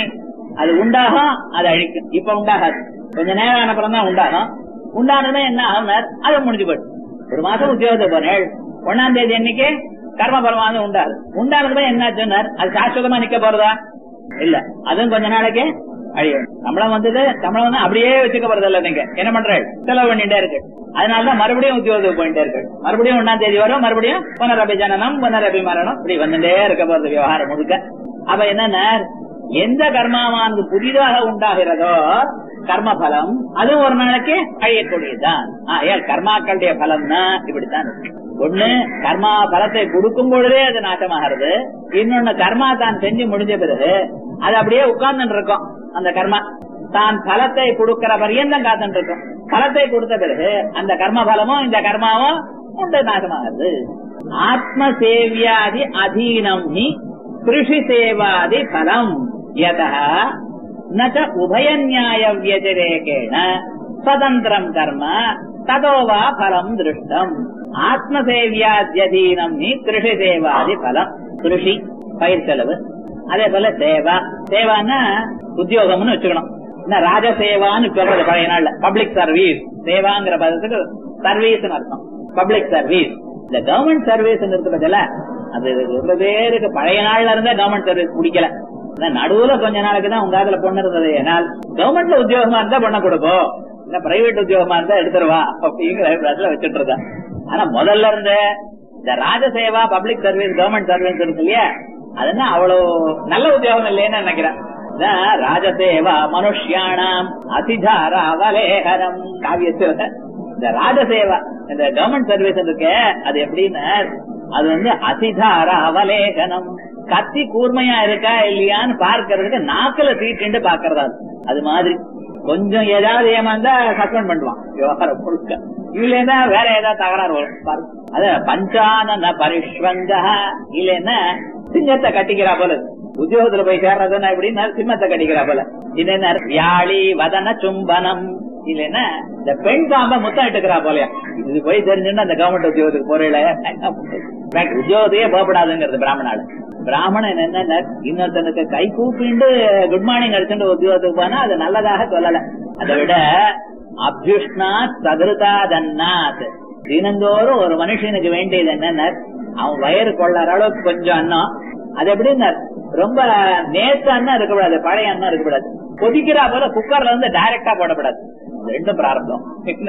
Speaker 2: அது உண்டாகும் அது அழிக்கும் இப்ப உண்டாகாது கொஞ்ச நேரம் ஆனப்புறம் தான் உண்டாகும் உண்டானதுமே என்ன ஆகும் அது முடிஞ்சு போயிடும் ஒரு மாசம் உத்தியோகத்தை போனேன் ஒன்னாம் தேதி அன்னைக்கு கர்ம பலமானது உண்டாது உண்டானதுமே என்ன சொன்னார் அது சாஸ்வதமா நிக்க போறதா இல்ல அதுவும் கொஞ்ச நாளைக்கு அழியும் சம்பளம் வந்தது சம்பளம் வந்து அப்படியே வச்சுக்க போறது இல்ல நீங்க என்ன பண்றேன் செலவு பண்ணிட்டே இருக்கு அதனாலதான் மறுபடியும் உத்தியோகத்துக்கு போயிட்டே இருக்கு மறுபடியும் ஒன்னாம் தேதி வரும் மறுபடியும் புனரபி ஜனனம் புனரபி மரணம் இப்படி வந்துட்டே இருக்க போறது விவகாரம் முழுக்க அப்ப என்னென்ன எந்த கர்மாவானது புதிதாக உண்டாகிறதோ கர்ம பலம் அது ஒரு நாளைக்கு அழியக்கூடியதுதான் ஏன் கர்மாக்களுடைய பலம்னா இப்படித்தான் இருக்கு. ஒண்ணு கர்மா பலத்தை கொடுக்கும் பொழுதே அது நாசமாகிறது இன்னொன்னு கர்மா தான் செஞ்சு முடிஞ்ச பிறகு அது அப்படியே உட்கார்ந்துட்டு இருக்கும் அந்த கர்மா தான் பலத்தை கொடுக்கிற பரியந்தம் காத்துட்டு இருக்கும் பலத்தை கொடுத்த பிறகு அந்த கர்ம பலமும் இந்த கர்மாவும் உண்டு நாசமாகிறது ஆத்ம சேவியாதி அதீனம் ஹி கிருஷி சேவாதி பலம் யதா ந ச உபய நியாய வியதிரேகேண ஸ்வதந்திரம் கர்ம ததோ வா பலம் திருஷ்டம் ஆத்மசேவியாத்யதீனம் நீ கிருஷி சேவாதி பலம் கிருஷி பயிர் செலவு அதே போல சேவா சேவான்னா உத்தியோகம்னு வச்சுக்கணும் என்ன ராஜசேவான்னு சொல்றது பழைய நாள்ல பப்ளிக் சர்வீஸ் சேவாங்கிற பதத்துக்கு சர்வீஸ் அர்த்தம் பப்ளிக் சர்வீஸ் இந்த கவர்மெண்ட் சர்வீஸ் இருக்கு பத்தில அது ரொம்ப பேருக்கு பழைய நாள்ல இருந்தே கவர்மெண்ட் சர்வீஸ் பிடிக்கல ஆனா நடுவுல கொஞ்ச நாளைக்கு தான் உங்க அதுல பொண்ணு இருந்தது ஏனால் கவர்மெண்ட்ல உத்தியோகமா இருந்தா பொண்ணை கொடுக்கும் இல்ல பிரைவேட் உத்தியோகமா இருந்தா எடுத்துருவா அப்படிங்கிற அபிப்பிராயத்துல வச்சுட்டு இருக்கா ஆனா முதல்ல இருந்த இந்த ராஜசேவா பப்ளிக் சர்வீஸ் கவர்மெண்ட் சர்வீஸ் இருக்கு இல்லையா அதுனா அவ்வளவு நல்ல உத்தியோகம் இல்லைன்னு நினைக்கிறேன் இதான் ராஜசேவா மனுஷியானாம் அதிதார அவலேகரம் காவியத்துல இந்த ராஜசேவா இந்த கவர்மெண்ட் சர்வீஸ் இருக்கு அது எப்படின்னு அது வந்து அதிதார அவலேகனம் கத்தி கூர்மையா இருக்கா இல்லையான்னு பார்க்கறதுக்கு நாக்குல தீட்டு பாக்குறதா அது. அது மாதிரி கொஞ்சம் ஏதாவது ஏமாந்தா சஸ்பெண்ட் பண்ணுவான் விவகாரம் முழுக்க இல்லைன்னா வேற ஏதாவது தகராறு வரும் பாரு. அது பஞ்சானன பரிஷ்வங்க இல்லைன்னா சிங்கத்தை கட்டிக்கிறா போல இருக்கு. உத்தியோகத்துல போய் சேர்றதுன்னா எப்படின்னா சிம்மத்தை கட்டிக்கிறா போல இல்லைன்னா வியாழி வதன சும்பனம் இல்லைன்னா இந்த பெண் பாம்ப முத்தம் இட்டுக்கிறா போலயா இது போய் தெரிஞ்சுன்னா அந்த கவர்மெண்ட் உத்தியோகத்துக்கு போறீல உத்தியோகத்தையே போகப்படாதுங்கிறது பிராமணால பிராமணன் என்ன இன்னொருத்தனுக்கு கை கூப்பிண்டு குட் மார்னிங் அடிச்சுட்டு உத்தியோகத்துக்கு போனா அது நல்லதாக சொல்லல அதை விட அபியுஷ்ணாத் சதுருதாதன்னாத் தினந்தோறும் ஒரு மனுஷனுக்கு வேண்டியது என்னன்னா அவன் வயிறு கொள்ளாத அளவுக்கு கொஞ்சம் அன்னம் அது எப்படின்னா ரொம்ப நேத்து அண்ணா இருக்கக்கூடாது பழைய அண்ணா இருக்கக்கூடாது கொதிக்கிறா போல குக்கர்ல வந்து டைரக்டா போடக்கூடாது ரெண்டும் பிராரம்பம்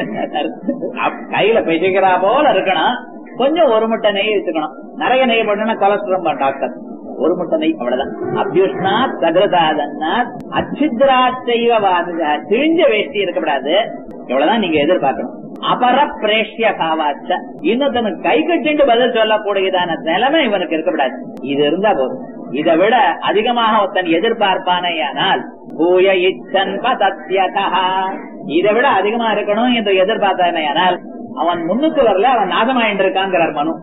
Speaker 2: கையில பிசைக்கிறா போல இருக்கணும் கொஞ்சம் ஒரு முட்டை நெய் வச்சுக்கணும் நிறைய நெய் போட்டோம்னா கொலஸ்ட்ரால் டாக்டர் ஒரு முட்டை நெய் அவ்வளவுதான் அபியுஷ்ணா சகரதாதன்னா அச்சித்ரா செய்வ திழிஞ்ச வேஷ்டி இருக்கக்கூடாது இவ்வளவுதான் நீங்க எதிர்பார்க்கணும் அபர பிரேஷ்ய காவாச்ச இன்னொருத்தனுக்கு கை கட்டிண்டு பதில் சொல்லக்கூடியதான நிலைமை இவனுக்கு இருக்கக்கூடாது இது இருந்தா போதும் இதை விட அதிகமாக ஒருத்தன் எதிர்பார்ப்பானேயானால் பூய இச்சன் பதத்யதா இதை விட அதிகமா இருக்கணும் என்று எதிர்பார்த்தானேயானால் அவன் முன்னுக்கு வரல அவன் நாசமாயிட்டு இருக்காங்கிறார் மனு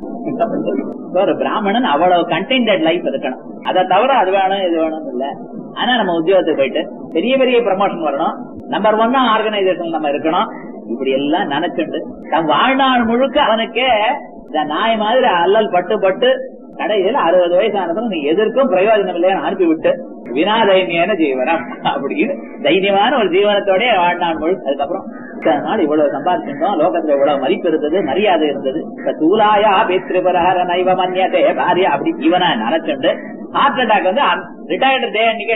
Speaker 2: ஒரு பிராமணன் அவ்வளவு கண்டென்டட் லைஃப் இருக்கணும் அதை தவிர அது வேணும் இது வேணும் இல்ல ஆனா நம்ம உத்தியோகத்துக்கு போயிட்டு பெரிய பெரிய ப்ரமோஷன் வரணும் நம்பர் ஒன்னா ஆர்கனைசேஷன் நம்ம இருக்கணும் இப்படி எல்லாம் நினைச்சுண்டு தன் வாழ்நாள் முழுக்க அவனுக்கே இந்த நாய் மாதிரி அல்லல் பட்டு பட்டு கடைசியில் அறுபது வயசானதும் நீ எதற்கும் பிரயோஜனம் இல்லைன்னு அனுப்பிவிட்டு வினாதைன்யான ஜீவனம் அப்படின்னு தைரியமான ஒரு ஜீவனத்தோட வாழ்நாள் முழுக்க அதுக்கப்புறம் இத்தனை நாள் இவ்வளவு சம்பாதிச்சிருந்தோம் லோகத்துல இவ்வளவு மதிப்பு இருந்தது மரியாதை இருந்தது இப்ப தூலாயா பேத்திருபரஹர நைவ மன்யதே பாரியா அப்படி இவனா நினைச்சுண்டு ஹார்ட் அட்டாக் வந்து ரிட்டையர்டு டே அன்னைக்கே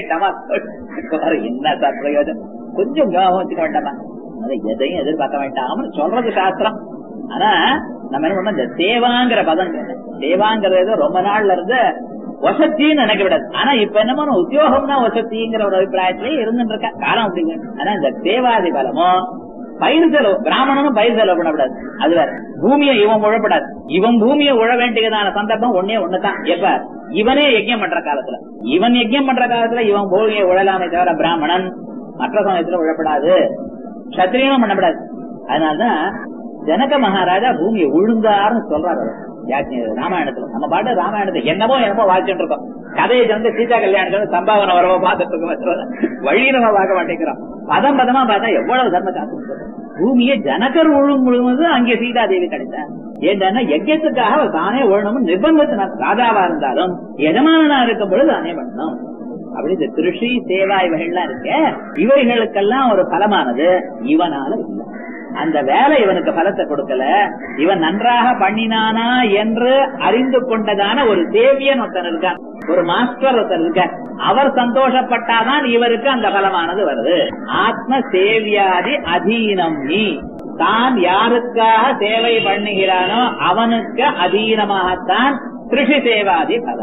Speaker 2: டமாஸ் என்ன சார் பிரயோஜனம் கொஞ்சம் ஞாபகம் வச்சுக்க வேண்டாமா அதை எதையும் எதிர்பார்க்க வேண்டாம்னு சொல்றது சாஸ்திரம் ஆனா நம்ம என்ன பண்ணோம் இந்த சேவாங்கிற பதம் சேவாங்கிறது ரொம்ப நாள்ல இருந்து வசத்தின்னு நினைக்க விடாது ஆனா இப்ப என்னமோ உத்தியோகம்னா வசதிங்கிற ஒரு அபிப்பிராயத்திலேயே இருந்துட்டு இருக்கா காலம் அப்படிங்க ஆனா இந்த சேவாதி பலமும் பயிர் செலவு பிராமணனும் பயிர் செலவு பண்ணக்கூடாது அது வேற பூமியை இவன் உழப்படாது இவன் பூமியை உழ வேண்டியதான சந்தர்ப்பம் ஒன்னே ஒண்ணுதான் எப்ப இவனே யஜ்யம் பண்ற காலத்துல இவன் யஜ்யம் பண்ற காலத்துல இவன் பூமியை உழலாமே தவிர பிராமணன் மற்ற சமயத்துல உழப்படாது சத்திரியனும் பண்ணப்படாது அதனாலதான் ஜனக மகாராஜா பூமியை உழுந்தாருன்னு சொல்றாரு ராமாயணத்துல நம்ம பாட்டு ராமாயணத்தை என்னமோ என்னமோ வாழ்ச்சுட்டு இருக்கோம் கதையை வந்து சீதா கல்யாணத்துல சம்பாவனை வரவோ பார்த்துட்டு இருக்கோம் வழி நம்ம பார்க்க மாட்டேங்கிறோம் பதம் பதமா பார்த்தா எவ்வளவு தர்ம காத்து பூமியை ஜனகர் உழும் முழுவது அங்கே சீதா தேவி கிடைத்தார் ஏன்னா யஜ்யத்துக்காக அவர் தானே உழணும் நிர்பந்தத்தினார் ராஜாவா இருந்தாலும் எஜமானனா இருக்கும் பொழுது தானே பண்ணணும் அப்படி இந்த கிருஷி சேவா இவைகள்லாம் இருக்க இவைகளுக்கெல்லாம் ஒரு பலமானது இவனால இல்லை அந்த வேலை இவனுக்கு பலத்தை கொடுக்கல இவன் நன்றாக பண்ணினானா என்று அறிந்து கொண்டதான ஒரு தேவியன் ஒருத்தன் இருக்கான் ஒரு மாஸ்டர் ஒருத்தர் இருக்க அவர் சந்தோஷப்பட்டாதான் இவருக்கு அந்த பலமானது வருது ஆத்ம சேவியாதி அதீனம் நீ தான் யாருக்காக சேவை பண்ணுகிறானோ அவனுக்கு அதீனமாகத்தான் கிருஷி சேவாதி பலம்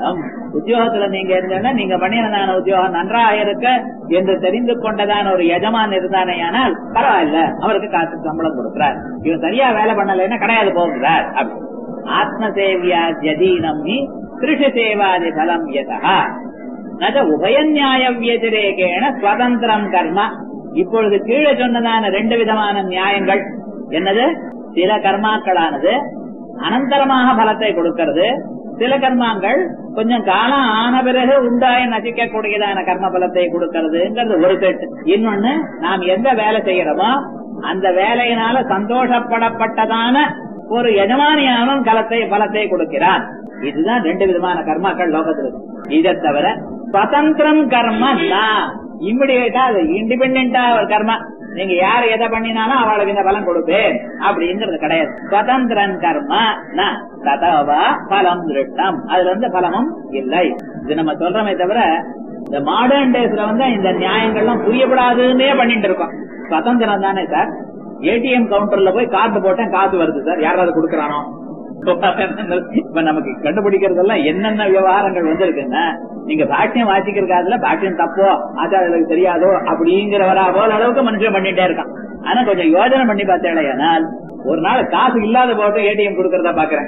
Speaker 2: உத்தியோகத்துல நீங்க இருந்தேன்னா நீங்க பண்ணினதான உத்தியோகம் நன்றாக இருக்க என்று தெரிந்து கொண்டதான ஒரு எஜமான் இருந்தானே ஆனால் பரவாயில்ல அவருக்கு காசு சம்பளம் கொடுக்கிறார் இவன் சரியா வேலை பண்ணலைன்னா கிடையாது போகிறார் அப்படி ஆத்மசேவியா ஜதீனம் கிருஷி சேவாதி பலம் யதா நக உபயநியாய வியதிரேகேன சுதந்திரம் கர்ம இப்பொழுது கீழே சொன்னதான ரெண்டு விதமான நியாயங்கள் என்னது சில கர்மாக்களானது அனந்தரமாக பலத்தை கொடுக்கிறது சில கர்மாங்கள் கொஞ்சம் காலம் ஆன பிறகு உண்டாய் நசிக்க கூடியதான கர்ம பலத்தை கொடுக்கிறதுங்கிறது ஒரு செட் இன்னொன்னு நாம் எந்த வேலை செய்யறோமோ அந்த வேலையினால சந்தோஷப்படப்பட்டதான ஒரு எஜமானியானவன் கலத்தை பலத்தை கொடுக்கிறான் இதுதான் ரெண்டு விதமான கர்மாக்கள் லோகத்தில் இருக்கு இதை தவிர சுதந்திரம் கர்ம இம்மிடியேட்டா அது இண்டிபெண்டா ஒரு கர்மா நீங்க யார் எதை பண்ணினாலும் அவளுக்கு இந்த பலம் கொடுப்பேன் அப்படிங்கிறது கிடையாது சுதந்திரன் கர்மா ததவா பலம் திருட்டம் அதுல இருந்து பலமும் இல்லை இது நம்ம சொல்றோமே தவிர இந்த மாடர்ன் டேஸ்ல வந்து இந்த நியாயங்கள்லாம் புரியப்படாதுன்னே பண்ணிட்டு இருக்கோம் சுதந்திரம் தானே சார் ஏடிஎம் கவுண்டர்ல போய் கார்டு போட்டேன் காசு வருது சார் யாராவது கொடுக்கறானோ இப்ப நமக்கு கண்டுபிடிக்கிறதெல்லாம் என்னென்ன விவகாரங்கள் வந்திருக்குன்னா நீங்க பாட்டியம் வாசிக்கிற காலத்துல பாட்டியம் தப்போ ஆச்சாரியர்களுக்கு தெரியாதோ அப்படிங்கிறவரா போல அளவுக்கு மனுஷன் பண்ணிட்டே இருக்கான் ஆனா கொஞ்சம் யோஜனை பண்ணி பார்த்தேனால் ஒரு நாள் காசு இல்லாத போட்டு ஏடிஎம் கொடுக்கறதா பாக்குறேன்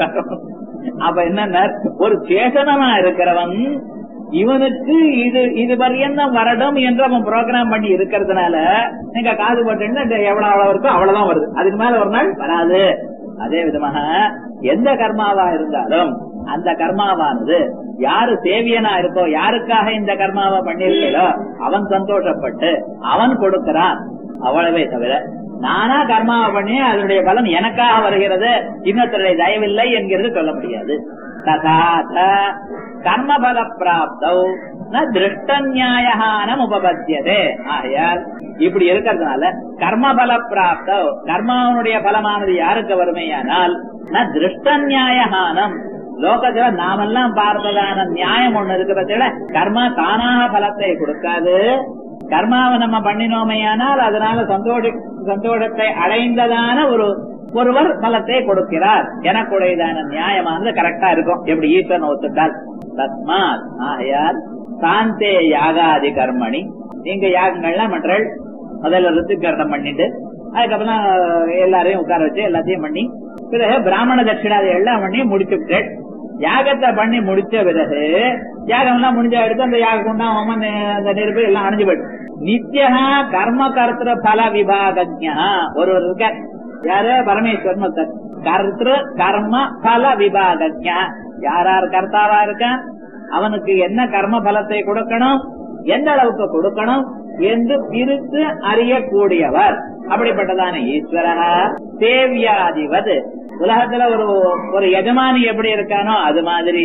Speaker 2: அப்ப என்னன்னா ஒரு சேஷனமா இருக்கிறவன் இவனுக்கு இது இது பரியந்தம் வரடும் என்று அவன் ப்ரோக்ராம் பண்ணி இருக்கிறதுனால நீங்க காது போட்டீங்கன்னா எவ்வளவு அவ்வளவு இருக்கோ அவ்வளவுதான் வருது அதுக்கு மேல ஒரு நாள் வராது அதே விதமாக எந்த கர்மாவா இருந்தாலும் அந்த கர்மாவானது யாரு சேவியனா இருக்கோ யாருக்காக இந்த கர்மாவை பண்ணிருக்கோ அவன் சந்தோஷப்பட்டு அவன் கொடுக்கிறான் அவ்வளவே தவிர நானா கர்மாவை பண்ணி அதனுடைய பலன் எனக்காக வருகிறது இன்னொருத்தருடைய தயவில்லை என்கிறது சொல்ல முடியாது ததாத கர்மபல பிராப்தௌ திருஷ்ட நியாயனம் உபபத்தியதே ஆகையால் இப்படி இருக்கிறதுனால கர்மபல பிராப்தோ கர்மாவனுடைய பலமானது யாருக்கு வறுமையானால் ந திருஷ்ட நியாயகானம் லோகத்துல நாமெல்லாம் பார்த்ததான நியாயம் ஒண்ணு இருக்கிறதுல கர்மா தானாக பலத்தை கொடுக்காது கர்மாவை நம்ம பண்ணினோமையானால் அதனால சந்தோஷ சந்தோஷத்தை அடைந்ததான ஒரு ஒருவர் பலத்தை கொடுக்கிறார் எனக்குடையதான நியாயமானது கரெக்டா இருக்கும் எப்படி ஈஸ்வரன் ஒத்துட்டால் தஸ்மாத் ஆகையால் சாந்தே யாகாதி கர்மணி நீங்க யாகங்கள்லாம் பண்றள் முதல்ல ருத்துக்கரணம் பண்ணிட்டு அதுக்கப்புறம் எல்லாரையும் உட்கார வச்சு எல்லாத்தையும் பண்ணி பிறகு பிராமண தட்சிணாதி எல்லாம் பண்ணி முடிச்சுட்டு யாகத்தை பண்ணி முடிச்ச பிறகு யாகம் எல்லாம் முடிஞ்ச எடுத்து அந்த யாக குண்டா ஹோமம் அந்த நெருப்பு எல்லாம் அணைஞ்சு போயிடும் நித்தியா கர்ம கர்த்திர பல விபாகஜா ஒருவர் இருக்க யாரு பரமேஸ்வரன் ஒருத்தர் கர்த்திரு கர்ம பல விபாகஜா யார் யார் கர்த்தாவா இருக்கான் அவனுக்கு என்ன கர்ம பலத்தை கொடுக்கணும் எந்த அளவுக்கு கொடுக்கணும் என்று பிரித்து அறியக்கூடியவர் அப்படிப்பட்டதான ஈஸ்வரா சேவியாதிவது உலகத்துல ஒரு ஒரு எஜமானி எப்படி இருக்கானோ அது மாதிரி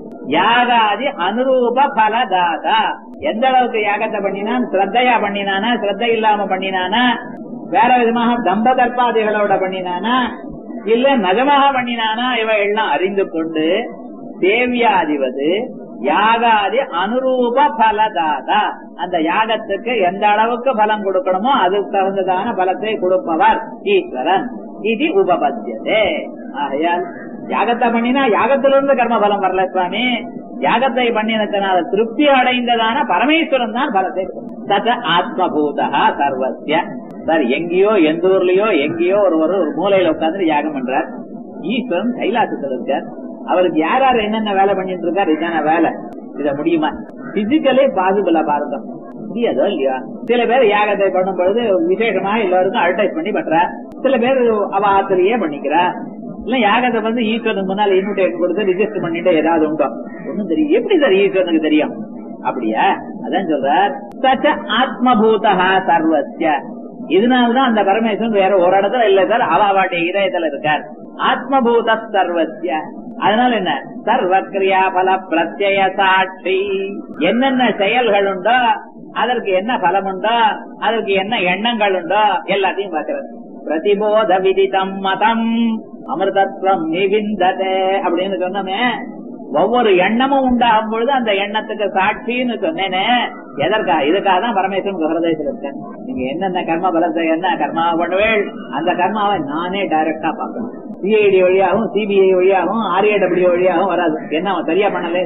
Speaker 2: யாகாதி அனுரூப பலதாதா எந்த அளவுக்கு யாகத்தை பண்ணினான் ஸ்ரத்தையா பண்ணினானா ஸ்ரத்த இல்லாம பண்ணினானா வேற விதமாக தம்பதர்ப்பாதிகளோட பண்ணினானா இல்ல நஜமாக பண்ணினானா இவ எல்லாம் அறிந்து கொண்டு தேவியாதிவது யாகாதி அனுரூப பலதாதா அந்த யாகத்துக்கு எந்த அளவுக்கு பலம் கொடுக்கணுமோ அதுக்கு தகுந்ததான பலத்தை கொடுப்பவர் ஈஸ்வரன் இது உபபத்தியதே ஆகையால் யாகத்தை பண்ணினா யாகத்திலிருந்து கர்ம பலம் வரல சுவாமி யாகத்தை பண்ணினதனால திருப்தி அடைந்ததான பரமேஸ்வரன் தான் பலத்தை தத ஆத்மபூதா சர்வசிய சார் எங்கேயோ எந்த ஊர்லயோ எங்கேயோ ஒருவர் ஒரு மூலையில உட்கார்ந்து யாகம் பண்றார் ஈஸ்வரன் கைலாசத்தில் இருக்கார் அவருக்கு யார் யார் என்னென்ன வேலை பண்ணிட்டு இருக்காரு இதான வேலை இத முடியுமா பிசிக்கலே பாசிபிளா பாருங்க முடியாதோ இல்லையா சில பேர் யாகத்தை பண்ணும் பொழுது விசேஷமா எல்லாருக்கும் அட்வர்டைஸ் பண்ணி பண்றா சில பேர் அவ ஆத்திரியே பண்ணிக்கிறா இல்ல யாகத்தை வந்து ஈஸ்வரனுக்கு முன்னால இன்விடேஷன் கொடுத்து ரிஜிஸ்டர் பண்ணிட்டு ஏதாவது உண்டோ ஒண்ணும் தெரியும் எப்படி சார் ஈஸ்வரனுக்கு தெரியும் அப்படியா அதான் சொல்றார் சச்ச ஆத்மபூதா சர்வசிய இதனால்தான் அந்த பரமேஸ்வரன் வேற ஒரு இடத்துல இல்ல சார் அவாவாட்டிய இதயத்துல இருக்கார் ஆத்மபூத சர்வசிய அதனால என்ன சர்வ கிரியா பல பிரத்யய சாட்சி என்னென்ன செயல்கள் உண்டோ அதற்கு என்ன பலம் உண்டோ அதற்கு என்ன எண்ணங்கள் உண்டோ எல்லாத்தையும் பார்க்கிறது பிரதிபோத விதிதம் மதம் அமிர்தத்வம் நிவிந்ததே அப்படின்னு சொன்னோமே ஒவ்வொரு எண்ணமும் உண்டாகும் பொழுது அந்த எண்ணத்துக்கு சாட்சின்னு சொன்னேனே எதற்கா இதுக்காக தான் பரமேஸ்வரன் ஹிருதயத்தில் இருக்கேன் நீங்க என்னென்ன கர்ம பலத்தை என்ன கர்மாவை பண்ணுவேள் அந்த கர்மாவை நானே டைரக்டா பார்க்கணும் சிஐடி வழியாகவும் சிபிஐ வழியாகவும் ஆர்ஏடபிள்யூ வழியாகவும் வராது என்ன அவன் சரியா பண்ணல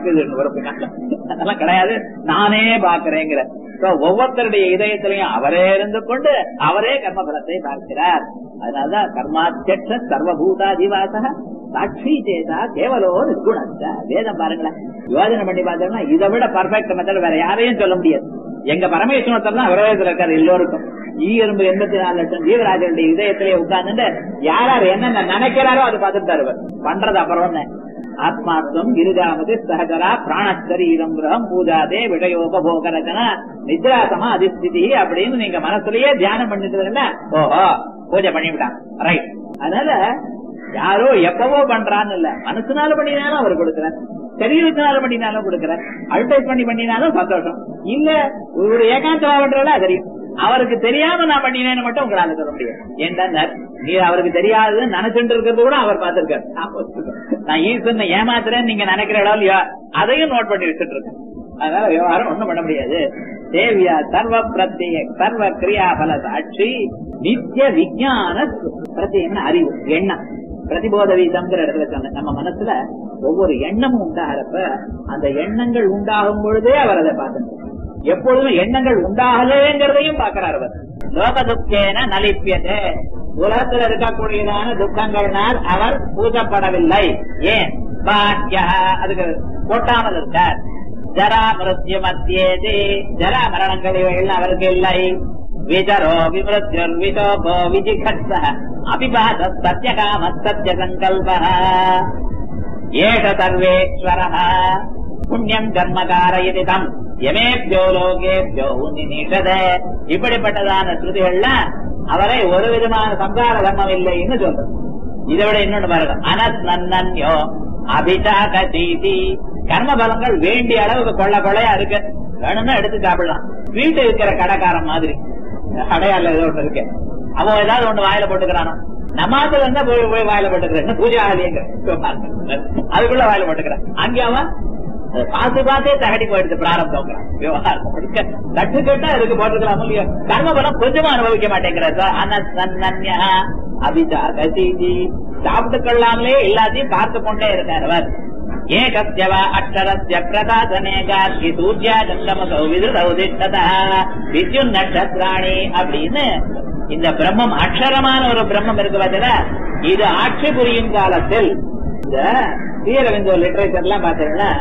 Speaker 2: அதெல்லாம் கிடையாது நானே பாக்குறேங்கிற So, ஒவ்வொருத்தருடைய இதயத்திலையும் அவரே இருந்து கொண்டு அவரே கர்ம பலத்தை பார்க்கிறார் அதனாலதான் கர்மாத்தியட்ச சர்வபூதாதிவாசக சாட்சி சேதா கேவலோ நிர்குணத்த வேதம் பாருங்களேன் யோஜனை பண்ணி பார்த்தோம்னா இதை விட பர்ஃபெக்ட் மெத்தட் வேற யாரையும் சொல்ல முடியாது எங்க பரமேஸ்வரத்தில் தான் விரோதத்தில் இருக்காரு எல்லோருக்கும் ஈரும்பு எண்பத்தி நாலு லட்சம் ஜீவராஜனுடைய இதயத்திலே உட்கார்ந்துட்டு யார் யார் என்னென்ன நினைக்கிறாரோ அது பார்த்துட்டு தருவார் பண்றது அப்புறம் ஆத்மாத்வம் கிருதாமது சகஜரா பிராணஸ்தரீரம் கிரகம் பூஜாதே விஷயோபோக ரச்சனா நித்ராசமா அதிஸ்திதி அப்படின்னு நீங்க மனசுலயே தியானம் பண்ணிட்டு ஓஹோ பூஜை பண்ணிவிட்டான் ரைட் அதனால யாரோ எப்பவோ பண்றான்னு இல்ல மனசுனால பண்ணினாலும் அவர் கொடுக்கிறார் சரீரத்தினால பண்ணினாலும் கொடுக்கிறார் அட்வைஸ் பண்ணி பண்ணினாலும் சந்தோஷம் இல்ல ஒரு ஏகாந்தமா பண்றல தெரியும் அவருக்கு தெரியாம நான் பண்ணினேன்னு மட்டும் உங்களால சொல்ல முடியாது ஏன்டா நீ அவருக்கு தெரியாதுன்னு நினைச்சுட்டு இருக்கிறது கூட அவர் பார்த்திருக்காரு நான் ஈஸ்வரனை ஏமாத்துறேன்னு நீங்க நினைக்கிற இடம் இல்லையா அதையும் நோட் பண்ணி வச்சுட்டு இருக்கேன் அதனால விவகாரம் ஒண்ணும் பண்ண முடியாது தேவியா சர்வ பிரத்ய சர்வ கிரியா பல சாட்சி நித்திய விஜயான பிரத்யம்னு அறிவு எண்ணம் பிரதிபோத வீதம்ங்கிற இடத்துல சொன்ன நம்ம மனசுல ஒவ்வொரு எண்ணமும் உண்டாகிறப்ப அந்த எண்ணங்கள் உண்டாகும் பொழுதே அவர் அதை பார்க்கணும் எப்பொழுதும் எண்ணங்கள் உண்டாகலேங்கிறதையும் பார்க்கிறார் அவர் லோக துக்கேன நலிப்பியது உலகத்தில் இருக்கக்கூடியதான துக்கங்கள்னால் அவர் பூஜப்படவில்லை ஏன் பாக்கியா அதுக்கு கொட்டாமல் இருக்கார் ஜரா மிருத்யு மத்தியேதி ஜரா மரணங்கள் இவைகள் அவருக்கு இல்லை விஜரோ விமிருத்யுர் விசோபோ விஜிகட்ச அபிபாத சத்யகாம சத்ய சங்கல்ப ஏஷ சர்வேஸ்வர புண்ணியம் கர்மகாரயதி தம் எமேபியோ லோகேபியோ நிஷத இப்படிப்பட்டதான ஸ்ருதிகள்ல அவரை ஒரு விதமான சம்சார தர்மம் இல்லைன்னு சொல்றது இதை விட இன்னொன்னு பாருங்க அனஸ் நன்னன்யோ அபிஷாக சீதி கர்ம பலங்கள் வேண்டிய அளவுக்கு கொள்ள கொள்ளையா இருக்கு வேணும்னா எடுத்து சாப்பிடலாம் வீட்டு இருக்கிற கடைக்காரன் மாதிரி அடையாள ஏதோ ஒண்ணு இருக்கு அவன் ஏதாவது ஒண்ணு வாயில போட்டுக்கிறானோ நம்மாத்துல இருந்தா போய் போய் வாயில போட்டுக்கிறேன் பூஜை ஆகலையேங்க அதுக்குள்ள வாயில போட்டுக்கிறேன் அங்கே அவன் பார்த்து பார்த்தே தகடி போயிடுது பிராரம்பம் விவகாரம் தட்டு கட்டா இருக்கு போட்டுக்கலாம் இல்லையோ கர்மபலம் கொஞ்சமா அனுபவிக்க மாட்டேங்கிறார் அனசன்யா அபிஜாகி சாப்பிட்டு கொள்ளாமலே எல்லாத்தையும் பார்த்து கொண்டே இருக்கார் அவர் ஏகத்யவா அக்ஷரஸ்ய பிரதாசனே கார்கி சூர்யா சந்தமசௌ விதுதௌதிஷ்டதா வித்யுன் நட்சத்திராணி அப்படின்னு இந்த பிரம்மம் அக்ஷரமான ஒரு பிரம்மம் இருக்கு பார்த்தீங்களா இது ஆட்சி புரியும் காலத்தில் இந்த ஸ்ரீரவிந்தோ லிட்டரேச்சர் எல்லாம் பாத்தீங்கன்னா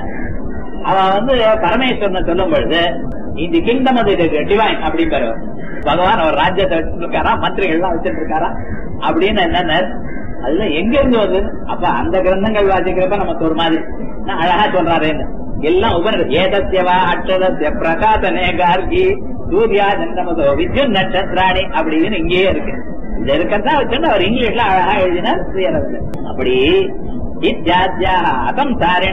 Speaker 2: அவன் வந்து பரமேஸ்வரனை சொல்லும் பொழுது இந்த கிங்டம் அது டிவைன் அப்படின்னு பகவான் அவர் ராஜ்யத்தை வச்சுட்டு இருக்காரா மந்திரிகள் எல்லாம் வச்சுட்டு இருக்காரா அப்படின்னு என்னன்னு அதுல எங்க இருந்து வருது அப்ப அந்த கிரந்தங்கள் வாசிக்கிறப்ப நமக்கு ஒரு மாதிரி நான் அழகா சொல்றாருன்னு எல்லாம் உபர் ஏதத்தியவா அக்ஷரஸ்ய பிரகாசனே கார்கி சூர்யா சந்திரமதோ வித்யுன் நட்சத்திராணி அப்படின்னு இங்கேயே இருக்கு இது இருக்கத்தான் வச்சுட்டு அவர் இங்கிலீஷ்ல அழகா எழுதினார் ஸ்ரீரவிந்தர் அப்படி இத்தியாத்யா அசம்சாரிண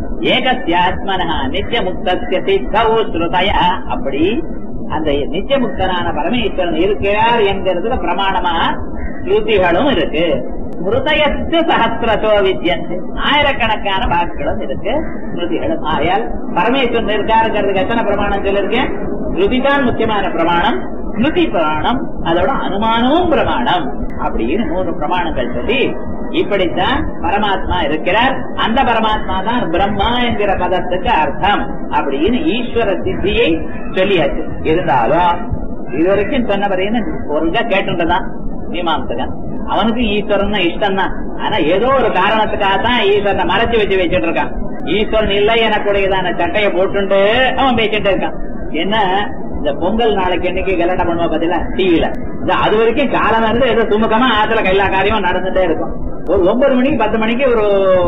Speaker 2: ஏகசியாத்மன நித்திய முக்தஸ்ய சித்தௌ ஸ்ருதய அப்படி அந்த நித்திய முக்தனான பரமேஸ்வரன் இருக்கிறார் என்கிறதுல பிரமாணமா ஸ்ருதிகளும் இருக்கு ஸ்மிருதயத்து சகசிரசோ வித்யந்து ஆயிரக்கணக்கான வாக்குகளும் இருக்கு ஸ்மிருதிகளும் ஆயால் பரமேஸ்வரன் இருக்காருங்கிறதுக்கு எத்தனை பிரமாணம் சொல்லிருக்கேன் ஸ்ருதி தான் முக்கியமான பிரமாணம் ஸ்மிருதி பிரமாணம் அதோட அனுமானமும் பிரமாணம் அப்படின்னு மூணு பிரமாணங்கள் சொல்லி இப்படித்தான் பரமாத்மா இருக்கிறார் அந்த பரமாத்மா தான் பிரம்மா என்கிற பதத்துக்கு அர்த்தம் அப்படின்னு ஈஸ்வர சித்தியை சொல்லியாச்சு இருந்தாலும் இதுவரைக்கும் சொன்னவரையும் ஒருங்க கேட்டுதான் மீமாம்சகன் அவனுக்கு ஈஸ்வரன் இஷ்டம் தான் ஆனா ஏதோ ஒரு காரணத்துக்காக தான் ஈஸ்வரனை மறைச்சு வச்சு வச்சுட்டு இருக்கான் ஈஸ்வரன் இல்லை எனக்குடையதான சட்டையை போட்டுண்டு அவன் பேசிட்டு இருக்கான் என்ன இந்த பொங்கல் நாளைக்கு என்னைக்கு கல்யாணம் பண்ணுவா பாத்தீங்களா டிவில அது வரைக்கும் காலம் இருந்து ஏதோ சுமக்கமா ஆத்துல எல்லா காரியமும் நடந்துட்டே இருக்கும் ஒரு ஒன்பது மணிக்கு பத்து மணிக்கு ஒரு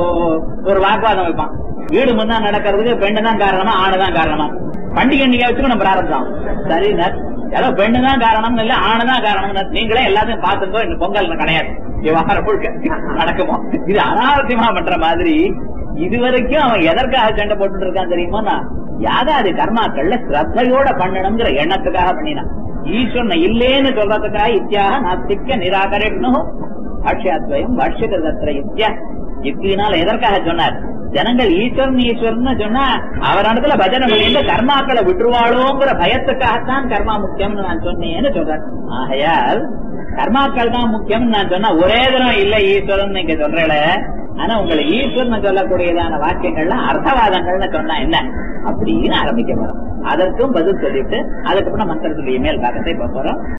Speaker 2: ஒரு வாக்குவாதம் வைப்பான் வீடு முன்னா நடக்கிறதுக்கு பெண்ணு தான் காரணமா ஆணு தான் காரணமா பண்டிகை நீங்க வச்சுக்கணும் பிராரம்பம் சரி ஏதோ பெண்ணு தான் காரணம் இல்ல ஆணுதான் காரணம் நீங்களே எல்லாத்தையும் பாத்துக்கோ இந்த பொங்கல் கிடையாது விவகாரம் முழுக்க நடக்குமோ இது அனாவசியமா பண்ற மாதிரி இதுவரைக்கும் அவன் எதற்காக சண்டை போட்டு இருக்கான் தெரியுமா யாகாது கர்மாக்கள்ல ஸ்ரத்தையோட பண்ணணுங்கிற எண்ணத்துக்காக பண்ணினான் ஈஸ்வரன் இல்லேன்னு சொல்றதுக்காக இத்தியாக நாஸ்திக்க நிராகரிக்கணும் பாஷ்யாத்வயம் பாஷ்யகிருதத்திர இத்தியா யுக்தியினால் எதற்காக சொன்னார் ஜனங்கள் ஈஸ்வரன் ஈஸ்வரன் சொன்னா அவர் இடத்துல பஜனை பண்ணிட்டு கர்மாக்களை விட்டுருவாளோங்கிற பயத்துக்காகத்தான் கர்மா முக்கியம்னு நான் சொன்னேன்னு சொல்றேன் ஆகையால் கர்மாக்கள் தான் முக்கியம்னு நான் சொன்னா ஒரே தினம் இல்ல ஈஸ்வரன் நீங்க சொல்றேன் ஆனா உங்களை ஈஸ்வரன் சொல்லக்கூடியதான வாக்கியங்கள்லாம் அர்த்தவாதங்கள்னு சொன்னா என்ன அப்படின்னு ஆரம்பிக்க போறோம் அதற்கும் பதில் சொல்லிட்டு அதுக்கப்புறம் மந்திரத்துடைய மேல் பாகத்தை பார்க்க போறோம்